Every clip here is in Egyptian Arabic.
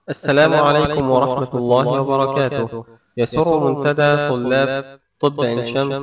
السلام عليكم ورحمة الله وبركاته يسر منتدى طلاب طب عين شمس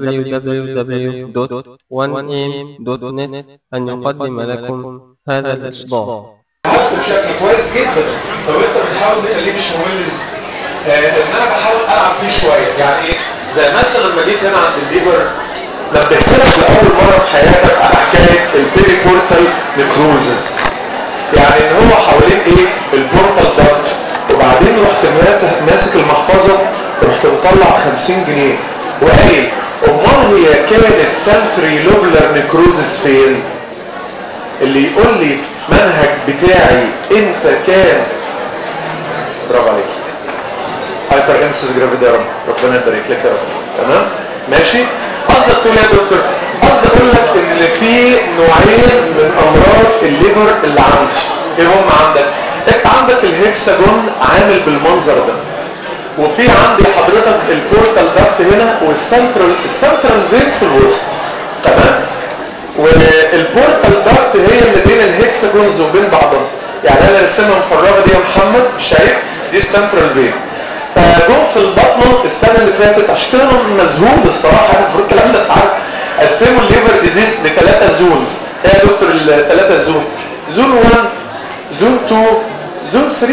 www.1am.net أن يقدم لكم هذا الإصدار حاطه بشكل كويس جدا طب انت بتحاول تخليه مش ممل آه ان انا بحاول العب فيه شويه يعني ايه زي مثلا لما جيت هنا عند الليفر نبهت لك لاول مره في حياتك على حكايه البيري بورتال نكروزز يعني ان هو حوالين ايه البورتال داكت وبعدين رحت ماسك المحفظه رحت مطلع 50 جنيه وقايل امال هي كانت سنتري لوبلر نكروزز فين اللي يقول لي منهج بتاعي انت كان برافو عليك هايبر امسس جرافيدي يا رب ربنا يبارك لك يا رب تمام ماشي قصدك تقول يا دكتور قصدي اقول لك ان في نوعين من امراض الليفر اللي عندي ايه هم عندك انت عندك الهكساجون عامل بالمنظر ده وفي عندي حضرتك البورتال داكت هنا والسنترال السنترال فين في الوسط تمام والبورتال داكت هي اللي بين الهكساجونز وبين بعضهم يعني انا رسمها مفرغه دي يا محمد شايف دي السنترال فين فجم في البطن السنه اللي فاتت عشان كده انا مذهول الصراحه انا المفروض الكلام ده اتعرف قسموا الليفر ديزيز لثلاثه زونز ايه يا دكتور الثلاثه زون زون 1 زون 2 زون 3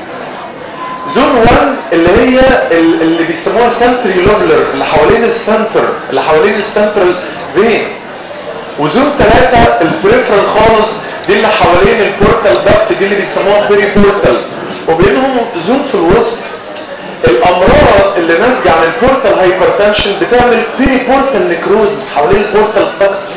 زون 1 اللي هي اللي بيسموها سنتري لوبلر اللي حوالين السنتر اللي حوالين السنترال فين وزون 3 البريفرال خالص دي اللي حوالين البورتال داكت دي اللي بيسموها بيري بورتال وبينهم زون في الوسط الامراض اللي ناتجه عن البورتال هايبرتنشن بتعمل بيري بورتال نكروز حوالين البورتال داكت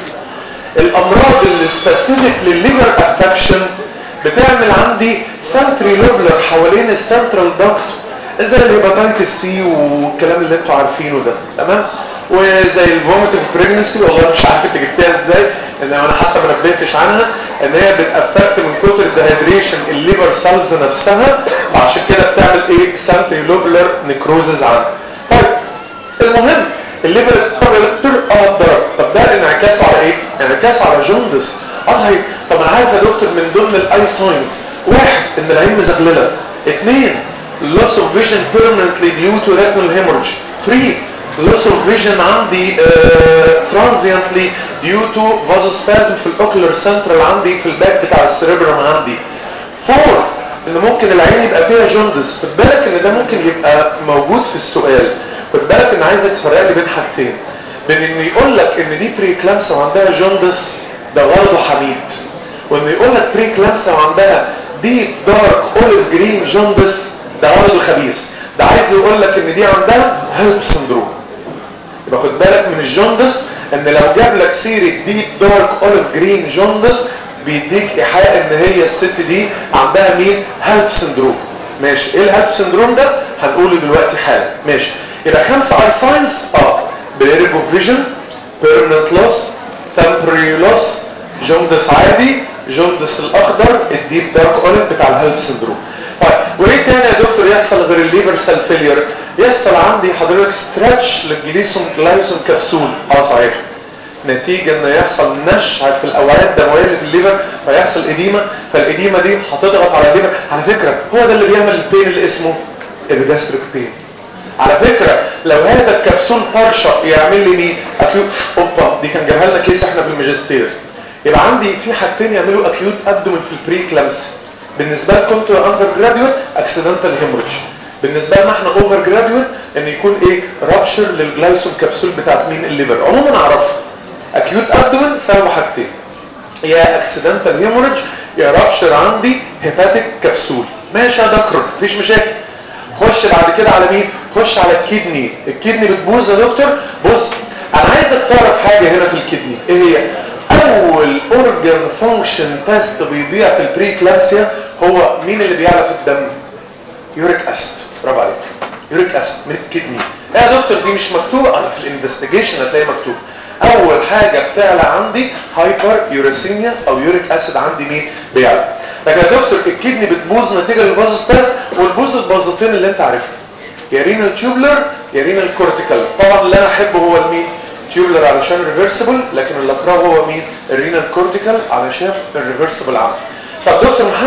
الامراض اللي سبيسيفيك للليفر افكشن بتعمل عندي سنتري لوبلر حوالين السنترال داكت زي الهيباتايتس سي والكلام اللي انتوا عارفينه ده تمام وزي الفوميتنج بريجنسي والله مش عارف انت جبتها ازاي ان انا حتى ما نبهتش عنها ان هي بتافكت من كتر الدهيدريشن الليفر سيلز نفسها وعشان كده بتعمل ايه سنتري لوبلر نكروزز عنها طيب المهم الليفر اتضرب اه اتضرب طب ده انعكاسه على ايه؟ انعكاسه على جوندس اصحي طب انا عارف يا دكتور من ضمن الاي ساينس واحد ان العين مزغلله اثنين loss of vision permanently due to retinal hemorrhage 3 loss of vision عندي uh, transiently due to vasospasm في الاوكولار سنترال عندي في الباك بتاع السريبرم عندي 4 ان ممكن العين يبقى فيها جوندس خد بالك ان ده ممكن يبقى موجود في السؤال خد بالك ان عايزك تفرق لي بين حاجتين بين ان يقول لك ان دي بري كلامسا وعندها جوندس ده غرضه حميد وان يقول لك بري كلامسا وعندها ديب دارك اوليف جرين جوندس ده غرضه خبيث ده عايز يقول لك ان دي عندها هيلب سندروم يبقى خد بالك من الجوندس ان لو جاب لك سيره ديب دارك اوليف جرين جوندس بيديك ايحاء ان هي الست دي عندها مين هيلب سندروم ماشي ايه الهيلب سندروم ده هنقوله دلوقتي حالا ماشي يبقى خمسه اي ساينس اه بليريك اوف فيجن بيرمننت لوس تمبري لوس جوندس عادي جوندس الاخضر الديب دارك اوليف بتاع الهيلب سندروم طيب وايه تاني يا دكتور يحصل غير الليفر سيل فيلير يحصل عندي حضرتك ستريتش للجليسون جلايسون كبسول اه صحيح نتيجة ان يحصل نشع في الاوعية الدموية اللي في الليفر فيحصل اديمة فالاديمة دي هتضغط على الليفر على فكرة هو ده اللي بيعمل البين اللي اسمه الجاستريك بين على فكرة لو هذا الكبسول فرشة يعمل لي مين اكيوت اوبا دي كان جابها لنا كيس احنا في الماجستير يبقى عندي في حاجتين يعملوا اكيوت ابدومن في البري كلامسي بالنسبه لكم انتوا اندر جراديويت اكسيدنتال هيموريدج بالنسبه لنا احنا اوفر جراديويت ان يكون ايه رابشر للجلايسون كبسول بتاعت مين الليفر عموما اعرفها اكيوت ابدومن سبب حاجتين يا اكسيدنتال هيموريدج يا رابشر عندي هيباتيك كبسول ماشي يا دكتور مفيش مشاكل خش بعد كده على مين خش على الكدني الكدني بتبوظ يا دكتور بص انا عايزك تعرف حاجه هنا في الكدني ايه هي اول اورجان فانكشن تيست بيضيع في البري كلامسيا هو مين اللي بيعلى في الدم يوريك اسيد برافو عليك يوريك اسيد من الكدني ايه يا دكتور دي مش مكتوبه انا في الانفستيجيشن هتلاقي مكتوب اول حاجه بتعلى عندي هايبر يوريسيميا او يوريك اسيد عندي مين بيعلى لكن يا دكتور الكدني بتبوظ نتيجه للفازوسباز والبوظ الباظتين اللي انت عارفهم يا رينال تيوبلر يا رينال كورتيكال طبعا اللي انا احبه هو المين تيوبلر علشان ريفرسبل لكن اللي اكرهه هو مين الرينال كورتيكال علشان الريفرسبل عام طب دكتور محمد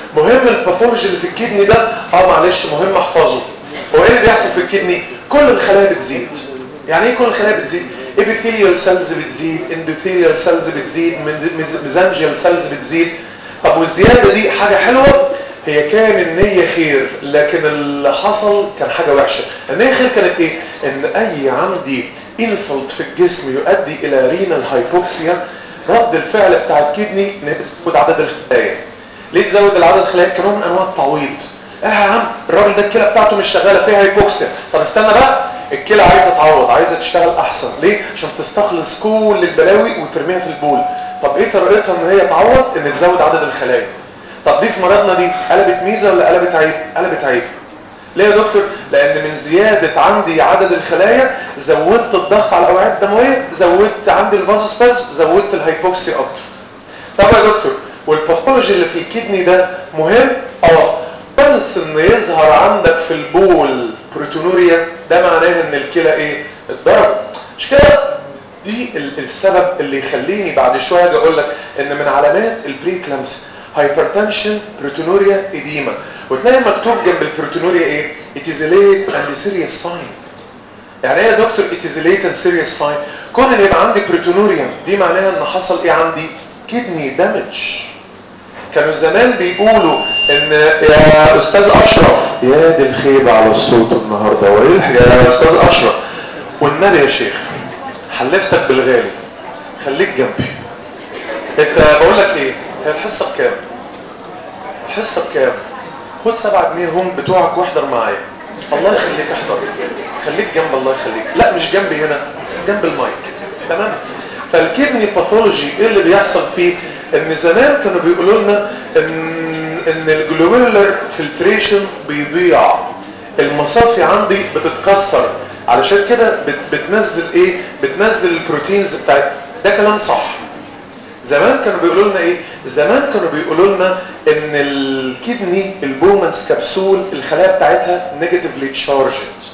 مهم الباثولوجي اللي في الكدني ده اه معلش مهم احفظه هو ايه اللي بيحصل في الكدني كل الخلايا بتزيد يعني ايه كل الخلايا بتزيد epithelial cells بتزيد endothelial cells بتزيد mesangial cells بتزيد طب والزيادة دي حاجة حلوة هي كان النية خير لكن اللي حصل كان حاجة وحشة النية خير كانت ايه ان اي عندي انسلت في الجسم يؤدي الى رينال هايبوكسيا رد الفعل بتاع الكدني تزود عدد الخلايا ليه تزود العدد الخلايا كنوع من انواع التعويض اه يا عم الراجل ده الكلى بتاعته مش شغاله فيها هايبوكسيا طب استنى بقى الكلى عايزه تعوض عايزه تشتغل احسن ليه عشان تستخلص كل البلاوي وترميها في البول طب ايه طريقتها ان هي تعوض ان تزود عدد الخلايا طب دي في مرضنا دي قلبت ميزه ولا قلبت عيب قلبت عيب ليه يا دكتور لان من زياده عندي عدد الخلايا زودت الضغط على الاوعيه الدمويه زودت عندي الفازوسباز زودت الهايبوكسي اكتر طب يا دكتور والباثولوجي اللي في الكدني ده مهم اه بس ان يظهر عندك في البول بروتونوريا ده معناه ان الكلى ايه اتضرب مش كده دي السبب اللي يخليني بعد شويه اجي اقول لك ان من علامات البريكلامس هايبرتنشن بروتونوريا اديما وتلاقي مكتوب جنب البروتونوريا ايه it is a late and serious sign يعني ايه يا دكتور it is a late and serious sign كون ان يبقى عندي بروتونوريا دي معناها ان حصل ايه عندي كدني دامج كانوا زمان بيقولوا ان يا استاذ اشرف يا دي الخيبة على الصوت النهاردة وايه الحكاية يا استاذ اشرف والنبي يا شيخ حلفتك بالغالي خليك جنبي انت بقول لك ايه هي الحصة بكام الحصة بكام خد سبعة جنيه هم بتوعك واحضر معايا الله يخليك احضر خليك جنب الله يخليك لا مش جنبي هنا جنب المايك تمام فالكدني باثولوجي ايه اللي بيحصل فيه ان زمان كانوا بيقولوا لنا ان ان الجلوميرولار فلتريشن بيضيع المصافي عندي بتتكسر علشان كده بت بتنزل ايه بتنزل البروتينز بتاعت ده كلام صح زمان كانوا بيقولوا لنا ايه زمان كانوا بيقولوا لنا ان الكدني البومنس كبسول الخلايا بتاعتها نيجاتيفلي تشارجد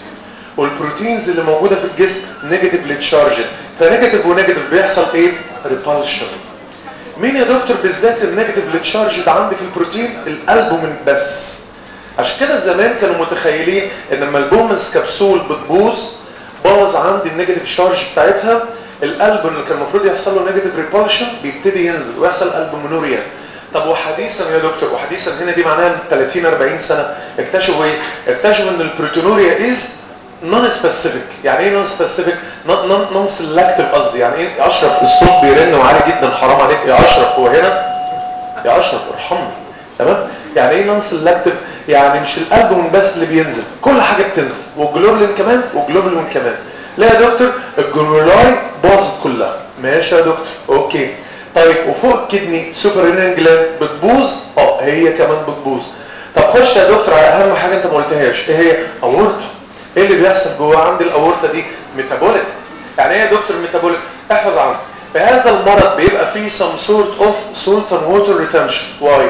والبروتينز اللي موجوده في الجسم نيجاتيفلي تشارجد فنيجاتيف ونيجاتيف بيحصل ايه ريبالشن مين يا دكتور بالذات النيجاتيف تشارجد عندي في البروتين الالبومين بس عشان كده زمان كانوا متخيلين ان لما البومنس كبسول بتبوظ باظ عندي النيجاتيف شارج بتاعتها القلب اللي كان المفروض يحصل له نيجاتيف ريبولشن بيبتدي ينزل ويحصل البومينوريا طب وحديثا يا دكتور وحديثا هنا دي معناها من 30 40 سنه اكتشفوا ايه اكتشفوا ان البروتونوريا از نون سبيسيفيك يعني ايه نون سبيسيفيك نون نون سيلكتيف قصدي يعني ايه يا اشرف الصوت بيرن وعالي جدا حرام عليك يا اشرف هو هنا يا اشرف ارحمني تمام يعني ايه نون سيلكتيف يعني مش الالبوم بس اللي بينزل كل حاجه بتنزل والجلوبلين كمان والجلوبلين كمان لا يا دكتور الجلولاي باظت كلها ماشي يا دكتور اوكي طيب وفوق الكدني سوبر رينين جلاند بتبوظ اه هي كمان بتبوظ طب خش يا دكتور على اهم حاجه انت ما قلتهاش ايه هي اورطه ايه اللي بيحصل جوه عند الاورطه دي ميتابوليك يعني ايه يا دكتور ميتابوليك احفظ عنه في هذا المرض بيبقى فيه some sort of salt and water retention واي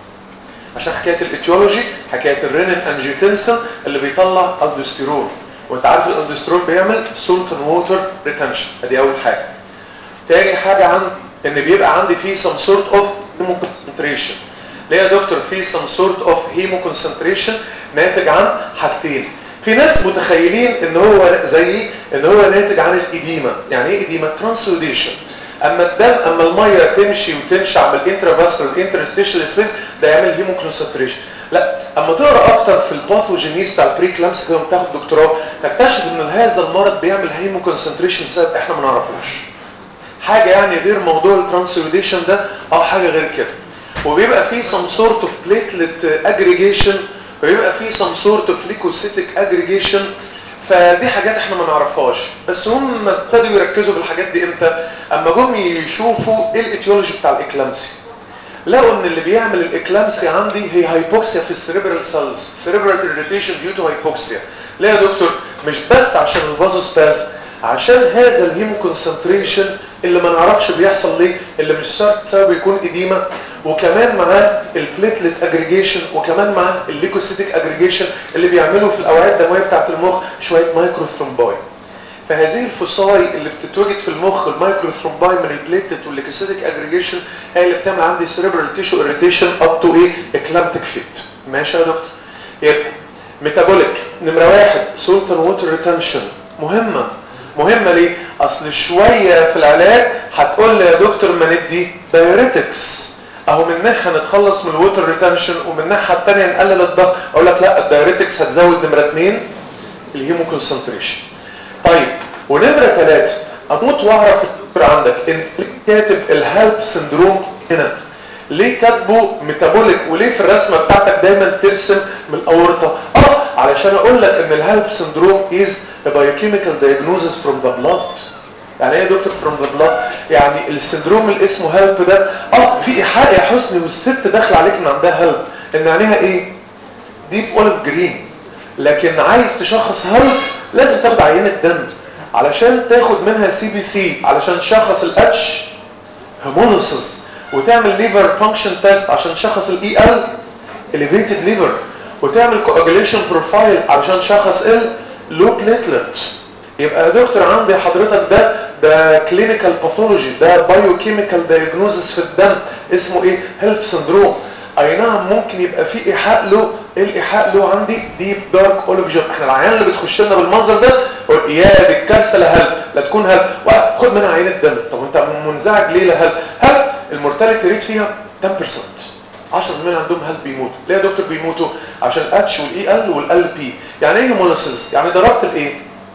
عشان حكايه الاتيولوجي حكايه الرينين انجيوتنسن اللي بيطلع الدوستيرون وانت عارف الالدوسترون بيعمل سولت اند ووتر ريتنشن ادي اول حاجه تاني حاجه عندي ان بيبقى عندي فيه سم سورت اوف هيمو كونسنتريشن ليه يا دكتور في سم سورت اوف هيمو كونسنتريشن ناتج عن حاجتين في ناس متخيلين ان هو زي ان هو ناتج عن الاديمه يعني ايه اديمه ترانسوديشن اما الدم اما الميه تمشي وتنشع من الانترافاسكولار الانترستيشال سبيس ده يعمل هيمو كونسنتريشن لا اما تقرا اكتر في الباثوجينيز بتاع البريكلامس كده بتاخد دكتوراه تكتشف ان هذا المرض بيعمل هيمو كونسنتريشن بسبب احنا ما نعرفوش حاجه يعني غير موضوع الترانسلوديشن ده او حاجه غير كده وبيبقى فيه سم سورت اوف بليتلت اجريجيشن وبيبقى فيه سم سورت اوف ليكوسيتيك اجريجيشن فدي حاجات احنا ما نعرفهاش بس هم ابتدوا يركزوا في الحاجات دي امتى اما جم يشوفوا ايه الايتيولوجي بتاع الاكلامسي لقوا ان اللي بيعمل الاكلامسي عندي هي هايبوكسيا في السيريبرال سيلز سيريبرال irritation ديو تو هايبوكسيا ليه يا دكتور مش بس عشان الفازوسبازم عشان هذا الهيمو كونسنتريشن اللي ما نعرفش بيحصل ليه اللي مش شرط سبب يكون اديمه وكمان معاه البليتلت اجريجيشن وكمان معاه الليكوسيتيك اجريجيشن اللي بيعملوا في الاوعيه الدمويه بتاعه المخ شويه مايكرو ثرومبوي فهذه الفصاي اللي بتتوجد في المخ المايكرو ثرومباي من البليتد والليكوسيتيك اجريجيشن هي اللي بتعمل عندي سيريبرال تيشو اريتيشن اب تو ايه اكلامتيك فيت ماشي يا دكتور يبقى ميتابوليك نمره واحد سولت اند ووتر ريتنشن مهمه مهمه ليه اصل شويه في العلاج هتقول لي يا دكتور ما ندي دايوريتكس اهو من ناحيه نتخلص من الووتر ريتنشن ومن الناحيه الثانيه نقلل الضغط اقول لك لا الدايوريتكس هتزود نمره اثنين الهيمو كونسنتريشن طيب ونمره ثلاثه اموت واعرف الدكتور عندك ان كاتب الهالب سندروم هنا ليه كاتبه ميتابوليك وليه في الرسمه بتاعتك دايما ترسم من الاورطه اه علشان اقول لك ان الهالب سندروم از بايوكيميكال دايجنوزس فروم ذا بلاد يعني ايه يا دكتور فروم ذا بلاد يعني السندروم اللي اسمه هالب ده اه في ايحاء يا حسني والست داخله عليك ان عندها هالب ان عينيها ايه ديب اوليف جرين لكن عايز تشخص هالب لازم تاخد عينه دم علشان تاخد منها سي بي سي علشان تشخص الاتش هيموليسيس وتعمل ليفر فانكشن تيست عشان تشخص الاي ال elevated ليفر وتعمل coagulation بروفايل علشان تشخص ال لو بليتلت يبقى يا دكتور عندي حضرتك ده ده كلينيكال باثولوجي ده بايوكيميكال دايجنوزس في الدم اسمه ايه هيلب سندروم اي نعم ممكن يبقى في ايحاء له ايه الايحاء له عندي ديب دارك اوليف جون احنا العيان اللي بتخش لنا بالمنظر ده قول يا دي الكارثه لهل لا تكون هل خد منها عينه دم طب انت منزعج ليه لهل هل المورتاليتي ريت فيها 10% 10 من عندهم هل بيموتوا ليه يا دكتور بيموتوا عشان الاتش والاي ال والال بي يعني ايه هيموليسيس يعني ضربت الايه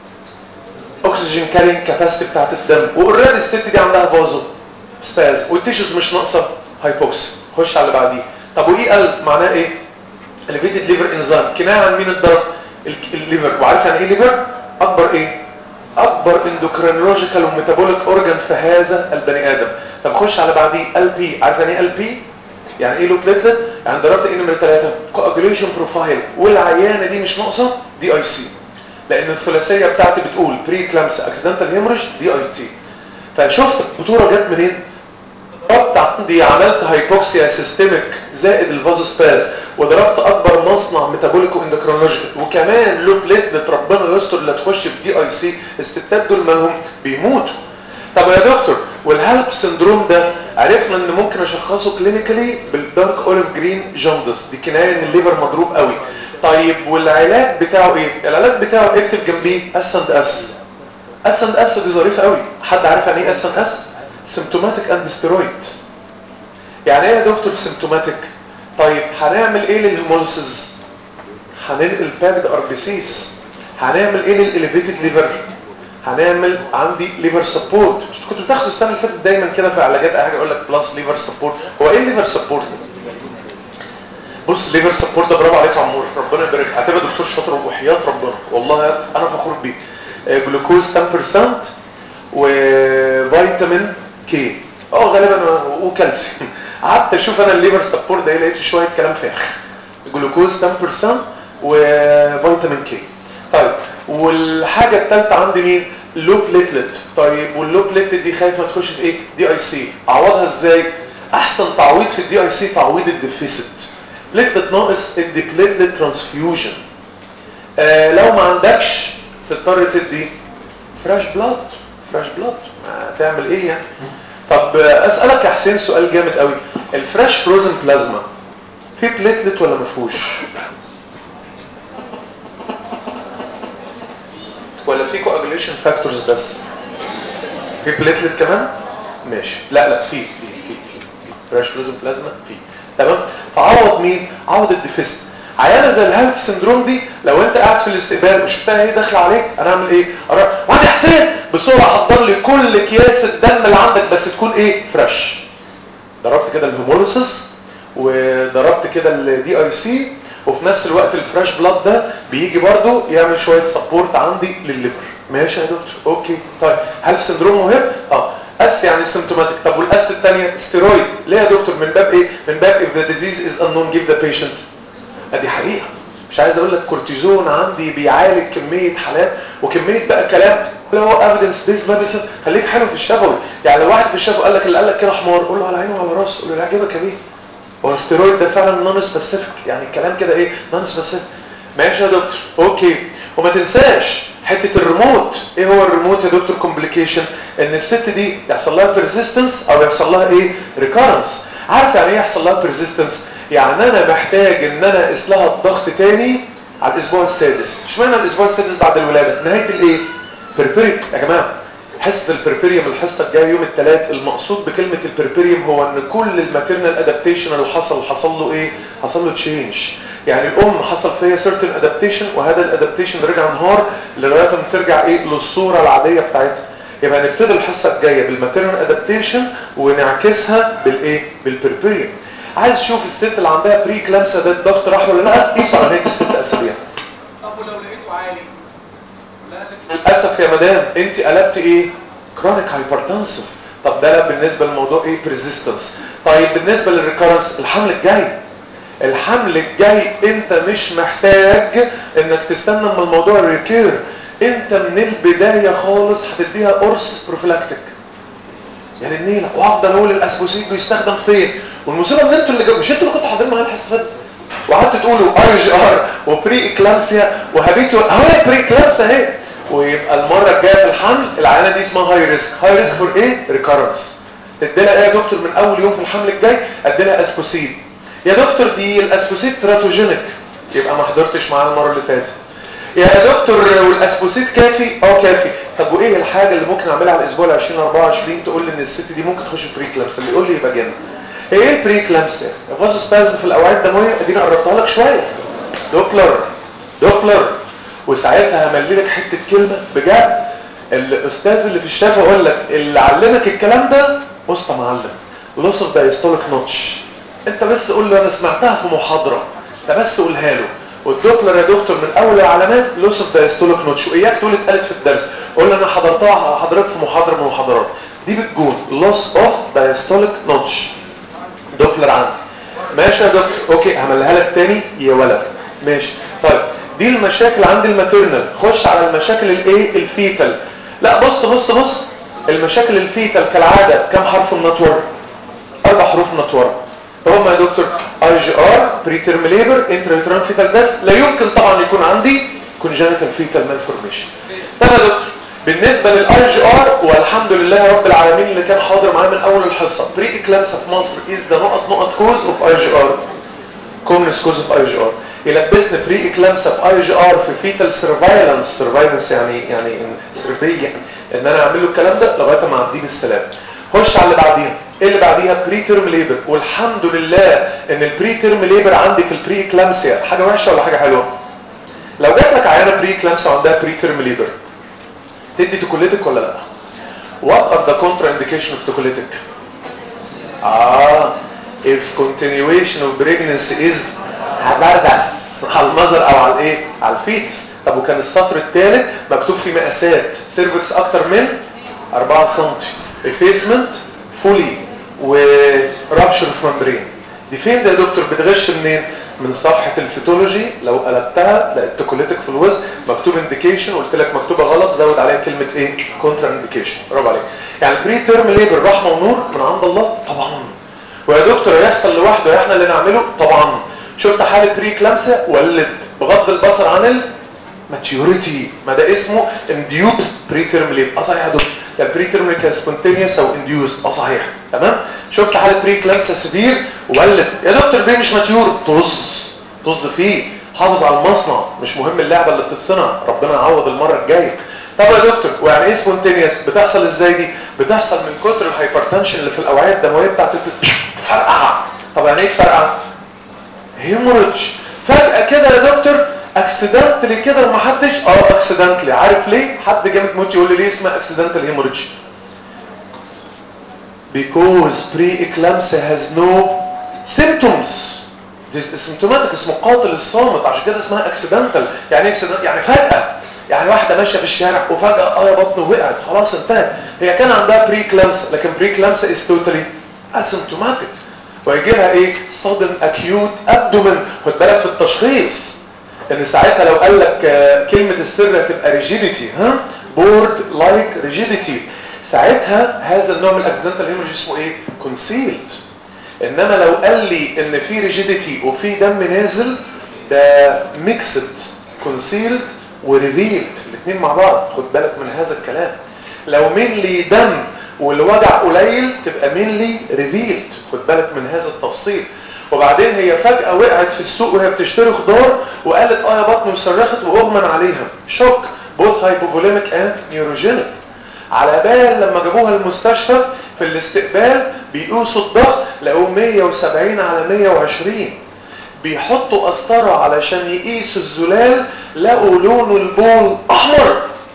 اكسجين كارين كاباسيتي بتاعت الدم واوريدي الست دي عندها فازو سباز والتيشوز مش ناقصه هايبوكسي خش على اللي بعديه طب واي ال معناه ايه elevated liver enzyme كنايه عن مين الضرب الليفر وعارف يعني ايه ليفر اكبر ايه اكبر اندوكرينولوجيكال وميتابوليك اورجان في هذا البني ادم طب خش على بعديه ال بي عارف يعني ايه ال بي يعني ايه لو بليتلت يعني ضربت ايه نمره 3 كواجوليشن بروفايل والعيانه دي مش ناقصه دي اي سي لان الثلاثيه بتاعتي بتقول بري كلامس اكسيدنتال هيموريج دي اي سي فشفت الخطوره جت منين ضربت عندي عملت هايبوكسيا سيستميك زائد الفازوسباز وضربت اكبر مصنع ميتابوليكو اندوكرينولوجيكال وكمان لو بليتلت ربنا يستر اللي تخش في دي اي سي الستات دول مالهم بيموتوا طب يا دكتور والهالب سندروم ده عرفنا ان ممكن اشخصه كلينيكالي بالدارك اوليف جرين جوندس دي كنايه ان الليفر مضروب قوي طيب والعلاج بتاعه ايه العلاج بتاعه اكتب جنبيه اس اند اس اس اند اس دي ظريفه قوي حد عارف يعني ايه اس اند اس سيمتوماتيك اند ستيرويد يعني ايه يا دكتور سيمتوماتيك طيب هنعمل ايه للهيموليسيس هننقل باكد اربيسيس هنعمل ايه للاليفيتد ليفر هنعمل عندي ليفر سبورت مش كنتوا بتاخدوا السنه اللي فاتت دايما كده في علاجات اي حاجه يقول لك بلس ليفر سبورت هو ايه الليفر سبورت بص ليفر سبورت ده برافو عليك يا عمور ربنا يبارك هتبقى دكتور شاطر وحياه ربنا والله انا فخور بيك جلوكوز 10% وفيتامين كي اه غالبا وكالسيوم قعدت اشوف انا الليفر سبورت ده لقيت شويه كلام فارغ جلوكوز 10% وفيتامين كي طيب والحاجه الثالثه عندي مين لو بليتلت طيب واللو بليتلت دي خايفه تخش في ايه دي اي سي اعوضها ازاي احسن تعويض في الدي اي سي تعويض الديفيسيت بليتلت ناقص ادي بليتلت ترانسفيوجن آه لو ما عندكش تضطر تدي فريش بلاد فريش بلاد هتعمل ايه يعني طب اسالك يا حسين سؤال جامد قوي الفريش فروزن بلازما في بليتلت ولا ما فيهوش ولا في كواجوليشن فاكتورز بس في بليتلت كمان ماشي لا لا في في في في فريش فروزن بلازما في تمام فعوض مين عوض الديفيست عيانه زي الهالب سندروم دي لو انت قاعد في الاستقبال وشفتها هي داخله عليك انا اعمل ايه اروح وادي حسين بسرعه حضر لي كل اكياس الدم اللي عندك بس تكون ايه فريش ضربت كده الهيموليسيس وضربت كده الدي اي سي وفي نفس الوقت الفريش بلاد ده بيجي برضو يعمل شويه سبورت عندي للليفر ماشي يا دكتور اوكي طيب هل سندروم مهم اه اس يعني سيمتوماتيك طب والاس الثانيه ستيرويد ليه يا دكتور من باب ايه من باب if the disease is unknown give the patient ادي حقيقه مش عايز اقول لك كورتيزون عندي بيعالج كميه حالات وكميه بقى كلام لو ايفيدنس بيز ميديسن خليك حلو في الشفوي يعني لو واحد في الشفوي قال لك اللي قال لك كده حمار قول له على عينه وعلى راسه قول له يعجبك يا بيه هو الستيرويد ده فعلا نون سبيسيفيك يعني الكلام كده ايه نون سبيسيفيك ماشي يا دكتور اوكي وما تنساش حته الريموت ايه هو الريموت يا دكتور كومبليكيشن ان الست دي يحصل لها بيرزيستنس او يحصل لها ايه ريكارنس عارف يعني ايه يحصل لها بيرزيستنس يعني انا محتاج ان انا اقيس لها الضغط تاني على الاسبوع السادس اشمعنى الاسبوع السادس بعد الولاده نهايه الايه بيربيريوم يا جماعه حصه البربريوم الحصه الجايه يوم الثلاث المقصود بكلمه البربريوم هو ان كل الماتيرنال ادابتيشن اللي حصل حصل له ايه حصل له تشينج يعني الام حصل فيها سيرتن ادابتيشن وهذا الادابتيشن رجع انهار لغايه ما ترجع ايه للصوره العاديه بتاعتها يبقى هنبتدي الحصه الجايه بالماتيرنال ادابتيشن ونعكسها بالايه بالبربريوم عايز تشوف الست اللي عندها بري كلامسا ده الضغط راح ولا لا قيسوا على نهايه الست اسابيع طب ولو لقيته عالي لا للاسف يا مدام انت قلبت ايه كرونيك هايبرتنسف طب ده بالنسبه للموضوع ايه بريزيستنس طيب بالنسبه للريكارنس الحمل الجاي الحمل الجاي انت مش محتاج انك تستنى من الموضوع الريكير انت من البدايه خالص هتديها قرص بروفيلاكتيك يعني النيله وافضل اقول الاسبوسيد بيستخدم فين والمصيبه ان انتوا اللي جو... مش انتوا اللي كنتوا حاضرين معايا الحصه اللي فاتت وقعدتوا تقولوا اي جي ار وبري اكلامسيا وهابيتو اهي بري اكلامسيا اهي ويبقى المره الجايه في الحمل العينه دي اسمها هاي ريسك هاي ريسك فور ايه ريكارنس اديلها ايه يا دكتور من اول يوم في الحمل الجاي اديلها اسبوسيد يا دكتور دي الاسبوسيد تراتوجينيك يبقى ما حضرتش معانا المره اللي فاتت يا دكتور والاسبوسيد كافي اه كافي طب وايه الحاجه اللي ممكن اعملها على الاسبوع ال 20 24 تقول لي ان الست دي ممكن تخش بري كلامس اللي يقول لي يبقى جنن ايه البري كلامس فازو سبازم في الاوعيه الدمويه ادينا قربتها لك شويه دوبلر دوبلر وساعتها هملي لك حته كلمه بجد الاستاذ اللي في الشافه يقول لك اللي علمك الكلام ده اسطى معلم لوس اوف دايستوليك نوتش انت بس قول له انا سمعتها في محاضره انت بس قولها له والدوبلر يا دكتور من اول العلامات لوس اوف دايستوليك نوتش واياك تقول اتقالت في الدرس قول له انا حضرتها حضرتك في محاضره من المحاضرات دي بتكون لوس اوف دايستوليك نوتش دوبلر عندي ماشي يا دكتور اوكي هملها لك تاني يا ولد ماشي طيب دي المشاكل عند الماتيرنال خش على المشاكل الايه الفيتال لا بص بص بص المشاكل الفيتال كالعاده كم حرف النطور اربع حروف النطور هم يا دكتور اي جي ار بري تيرم ليبر انترا فيتال بس لا يمكن طبعا يكون عندي كونجنتال فيتال مالفورميشن طب يا دكتور بالنسبة للاي جي ار والحمد لله رب العالمين اللي كان حاضر معايا من اول الحصة بري اكلامسا في مصر از ذا نقط نقط كوز اوف اي جي ار كومنس كوز اوف اي جي ار يلبسني بري اكلامسا في اي جي ار في فيتال سيرفايلنس سيرفايلنس يعني يعني سيرفي يعني ان انا اعمل له الكلام ده لغايه ما اعديه بالسلام خش على اللي بعديها ايه اللي بعديها بري تيرم ليبر والحمد لله ان البري تيرم ليبر عندي في البري اكلامسيا حاجه وحشه ولا حاجه حلوه لو جات لك عيانه بري اكلامسيا وعندها بري تيرم ليبر تدي توكوليتك ولا لا what are the contraindication of توكوليتك اه if continuation of pregnancy is هبردس على المذر او على الايه على الفيتس طب وكان السطر الثالث مكتوب فيه مقاسات سيرفكس اكتر من 4 سم effacement فولي ورابشر في ممبرين دي فين ده يا دكتور بتغش منين من صفحة الفيتولوجي لو قلبتها لقيت توكوليتك في الوزن مكتوب انديكيشن قلت لك مكتوبة غلط زود عليها كلمة ايه كونترا انديكيشن برافو عليك يعني البري تيرم ليبر رحمة ونور من عند الله طبعا ويا دكتور هيحصل لوحده احنا اللي نعمله طبعا شفت حالة بري كلامسة ولد بغض البصر عن الماتيوريتي ما ده اسمه انديوست بري تيرم ليبر اه صحيح يا دكتور ده البري تيرم كان سبونتينيوس او انديوست اه صحيح تمام شفت حالة بري كلامسة سبير ولد يا دكتور بيه مش ماتيور طز طز فيه حافظ على المصنع مش مهم اللعبة اللي بتتصنع ربنا يعوض المرة الجاية طب يا دكتور ويعني ايه سبونتينيوس بتحصل ازاي دي بتحصل من كتر الهايبرتنشن اللي في الاوعيه الدمويه بتاعت فرقعه طب يعني ايه فرقعه هيموريدج فجاه كده يا دكتور اكسيدنتلي كده ومحدش اه اكسيدنتلي عارف ليه حد جامد موت يقول لي ليه اسمها اكسيدنتال هيموريدج because pre-eclampsia has no symptoms this is symptomatic اسمه قاتل الصامت عشان كده اسمها اكسيدنتال يعني ايه accidental؟ يعني فجأة يعني واحدة ماشية في الشارع وفجأة اه يا بطنه وقعت خلاص انتهت هي كان عندها بري كلامس لكن بري كلامس is totally asymptomatic ويجي لها ايه sudden acute abdomen خد بالك في التشخيص ان ساعتها لو قال لك آه، كلمة السر هتبقى rigidity ها board like rigidity ساعتها هذا النوع من الاكسيدنتال هيموريج اسمه ايه concealed انما لو قال لي ان في rigidity وفي دم نازل ده mixed concealed وريفيلد الاثنين مع بعض خد بالك من هذا الكلام لو مينلي دم والوجع قليل تبقى مينلي ريفيلد خد بالك من هذا التفصيل وبعدين هي فجأة وقعت في السوق وهي بتشتري خضار وقالت اه يا بطني وصرخت واغمن عليها شوك بوث هايبوفوليميك اند نيوروجينيك على بال لما جابوها المستشفى في الاستقبال بيقيسوا الضغط لقوه 170 على 120 بيحطوا قسطرة علشان يقيسوا الزلال لقوا لون البول احمر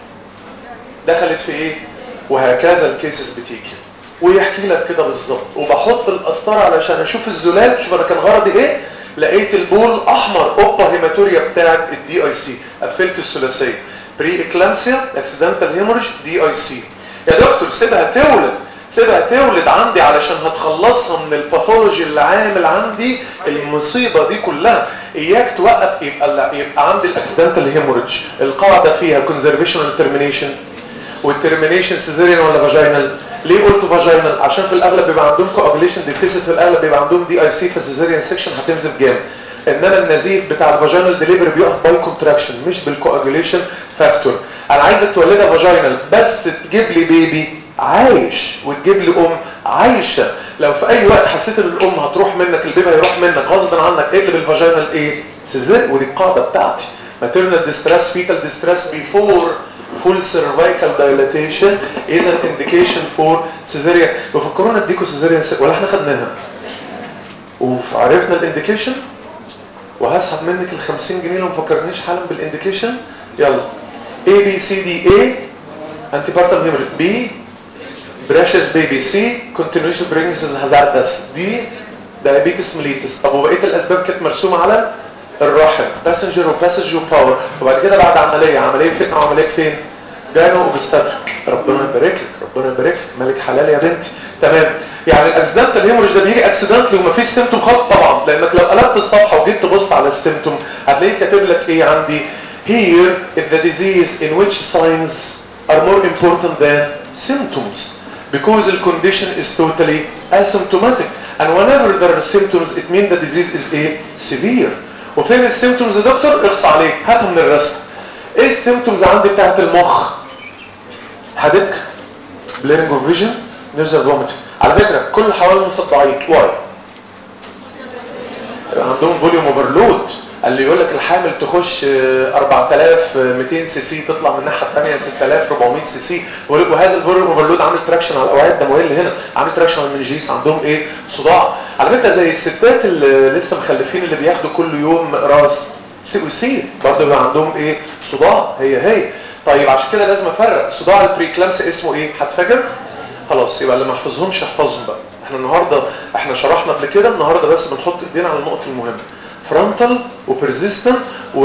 دخلت في ايه وهكذا الكيسز بتيجي ويحكي لك كده بالظبط وبحط القسطره علشان اشوف الزلال شوف انا كان غرضي ايه لقيت البول احمر اوبا هيماتوريا بتاعت الدي اي سي قفلت الثلاثيه بري اكلامسيا اكسيدنتال هيموريج دي اي سي يا دكتور سيبها تولد سيبها تولد عندي علشان هتخلصها من الباثولوجي اللي عامل عندي المصيبه دي كلها اياك توقف يبقى لا يبقى عندي الاكسيدنتال هيموريج القاعده فيها كونزرفيشنال ترمينيشن والترمينيشن سيزيريان ولا فاجينال ليه قلت فاجينال عشان في الاغلب بيبقى عندهم كوagulation ديفيسيت في الاغلب بيبقى عندهم دي اي سي فالسيزيريان سيكشن هتنزف جامد انما النزيف بتاع الفاجينال ديليفري بيقف باي كونتراكشن مش بالكوagulation فاكتور انا عايزك تولدها فاجينال بس تجيب لي بيبي عايش وتجيب لي ام عايشه لو في اي وقت حسيت ان الام هتروح منك البيبي هيروح منك غصب عنك اقلب الفاجينال ايه سيزير ودي القاعده بتاعتي maternal distress fetal distress before full cervical dilatation is an indication for cesarean وفكرونا اديكوا cesarean ولا احنا خدناها وعرفنا الانديكيشن وهسحب منك ال 50 جنيه لو ما فكرتنيش حالا بالانديكيشن يلا A B C D A antepartum hemorrhage B precious baby C continuation pregnancy is hazardous D diabetes mellitus طب وبقيه الاسباب كانت مرسومه على الرحم باسنجر وباسنجر وباور وبعد كده بعد عمليه عمليه فين وعمليه فين جانو وبستاتريك ربنا يبارك لك ربنا يبارك لك ملك حلال يا بنتي تمام يعني الاكسيدنت الهيموريج ده بيجي اكسيدنتلي ومفيش سيمتوم خالص طبعا لانك لو قلبت الصفحه وجيت تبص على السيمتوم هتلاقيه كاتب لك ايه عندي here is the disease in which signs are more important than symptoms because the condition is totally asymptomatic and whenever there are symptoms it means the disease is a severe وفين السيمتومز يا دكتور اخص عليك هاتها من الرسم ايه السيمتومز عندي بتاعت المخ هدك بليرنج اوف فيجن نيرزر فوميت على فكره كل الحوالي مصدعين واي عندهم فوليوم اوفرلود اللي يقول لك الحامل تخش 4200 سي سي تطلع من الناحيه الثانيه 6400 سي سي وهذا الفوليوم اوفرلود عامل تراكشن على الاوعيه الدمويه اللي هنا عامل تراكشن على المنجيس عندهم ايه صداع على فكره زي الستات اللي لسه مخلفين اللي بياخدوا كل يوم راس سي او سي برضه بيبقى عندهم ايه صداع هي هي طيب عشان كده لازم افرق صداع البريكلامس اسمه ايه هتفاجر خلاص يبقى اللي ما حفظهمش احفظهم بقى احنا النهارده احنا شرحنا قبل كده النهارده بس بنحط ايدينا على النقط المهمه فرونتال وبرزيستنت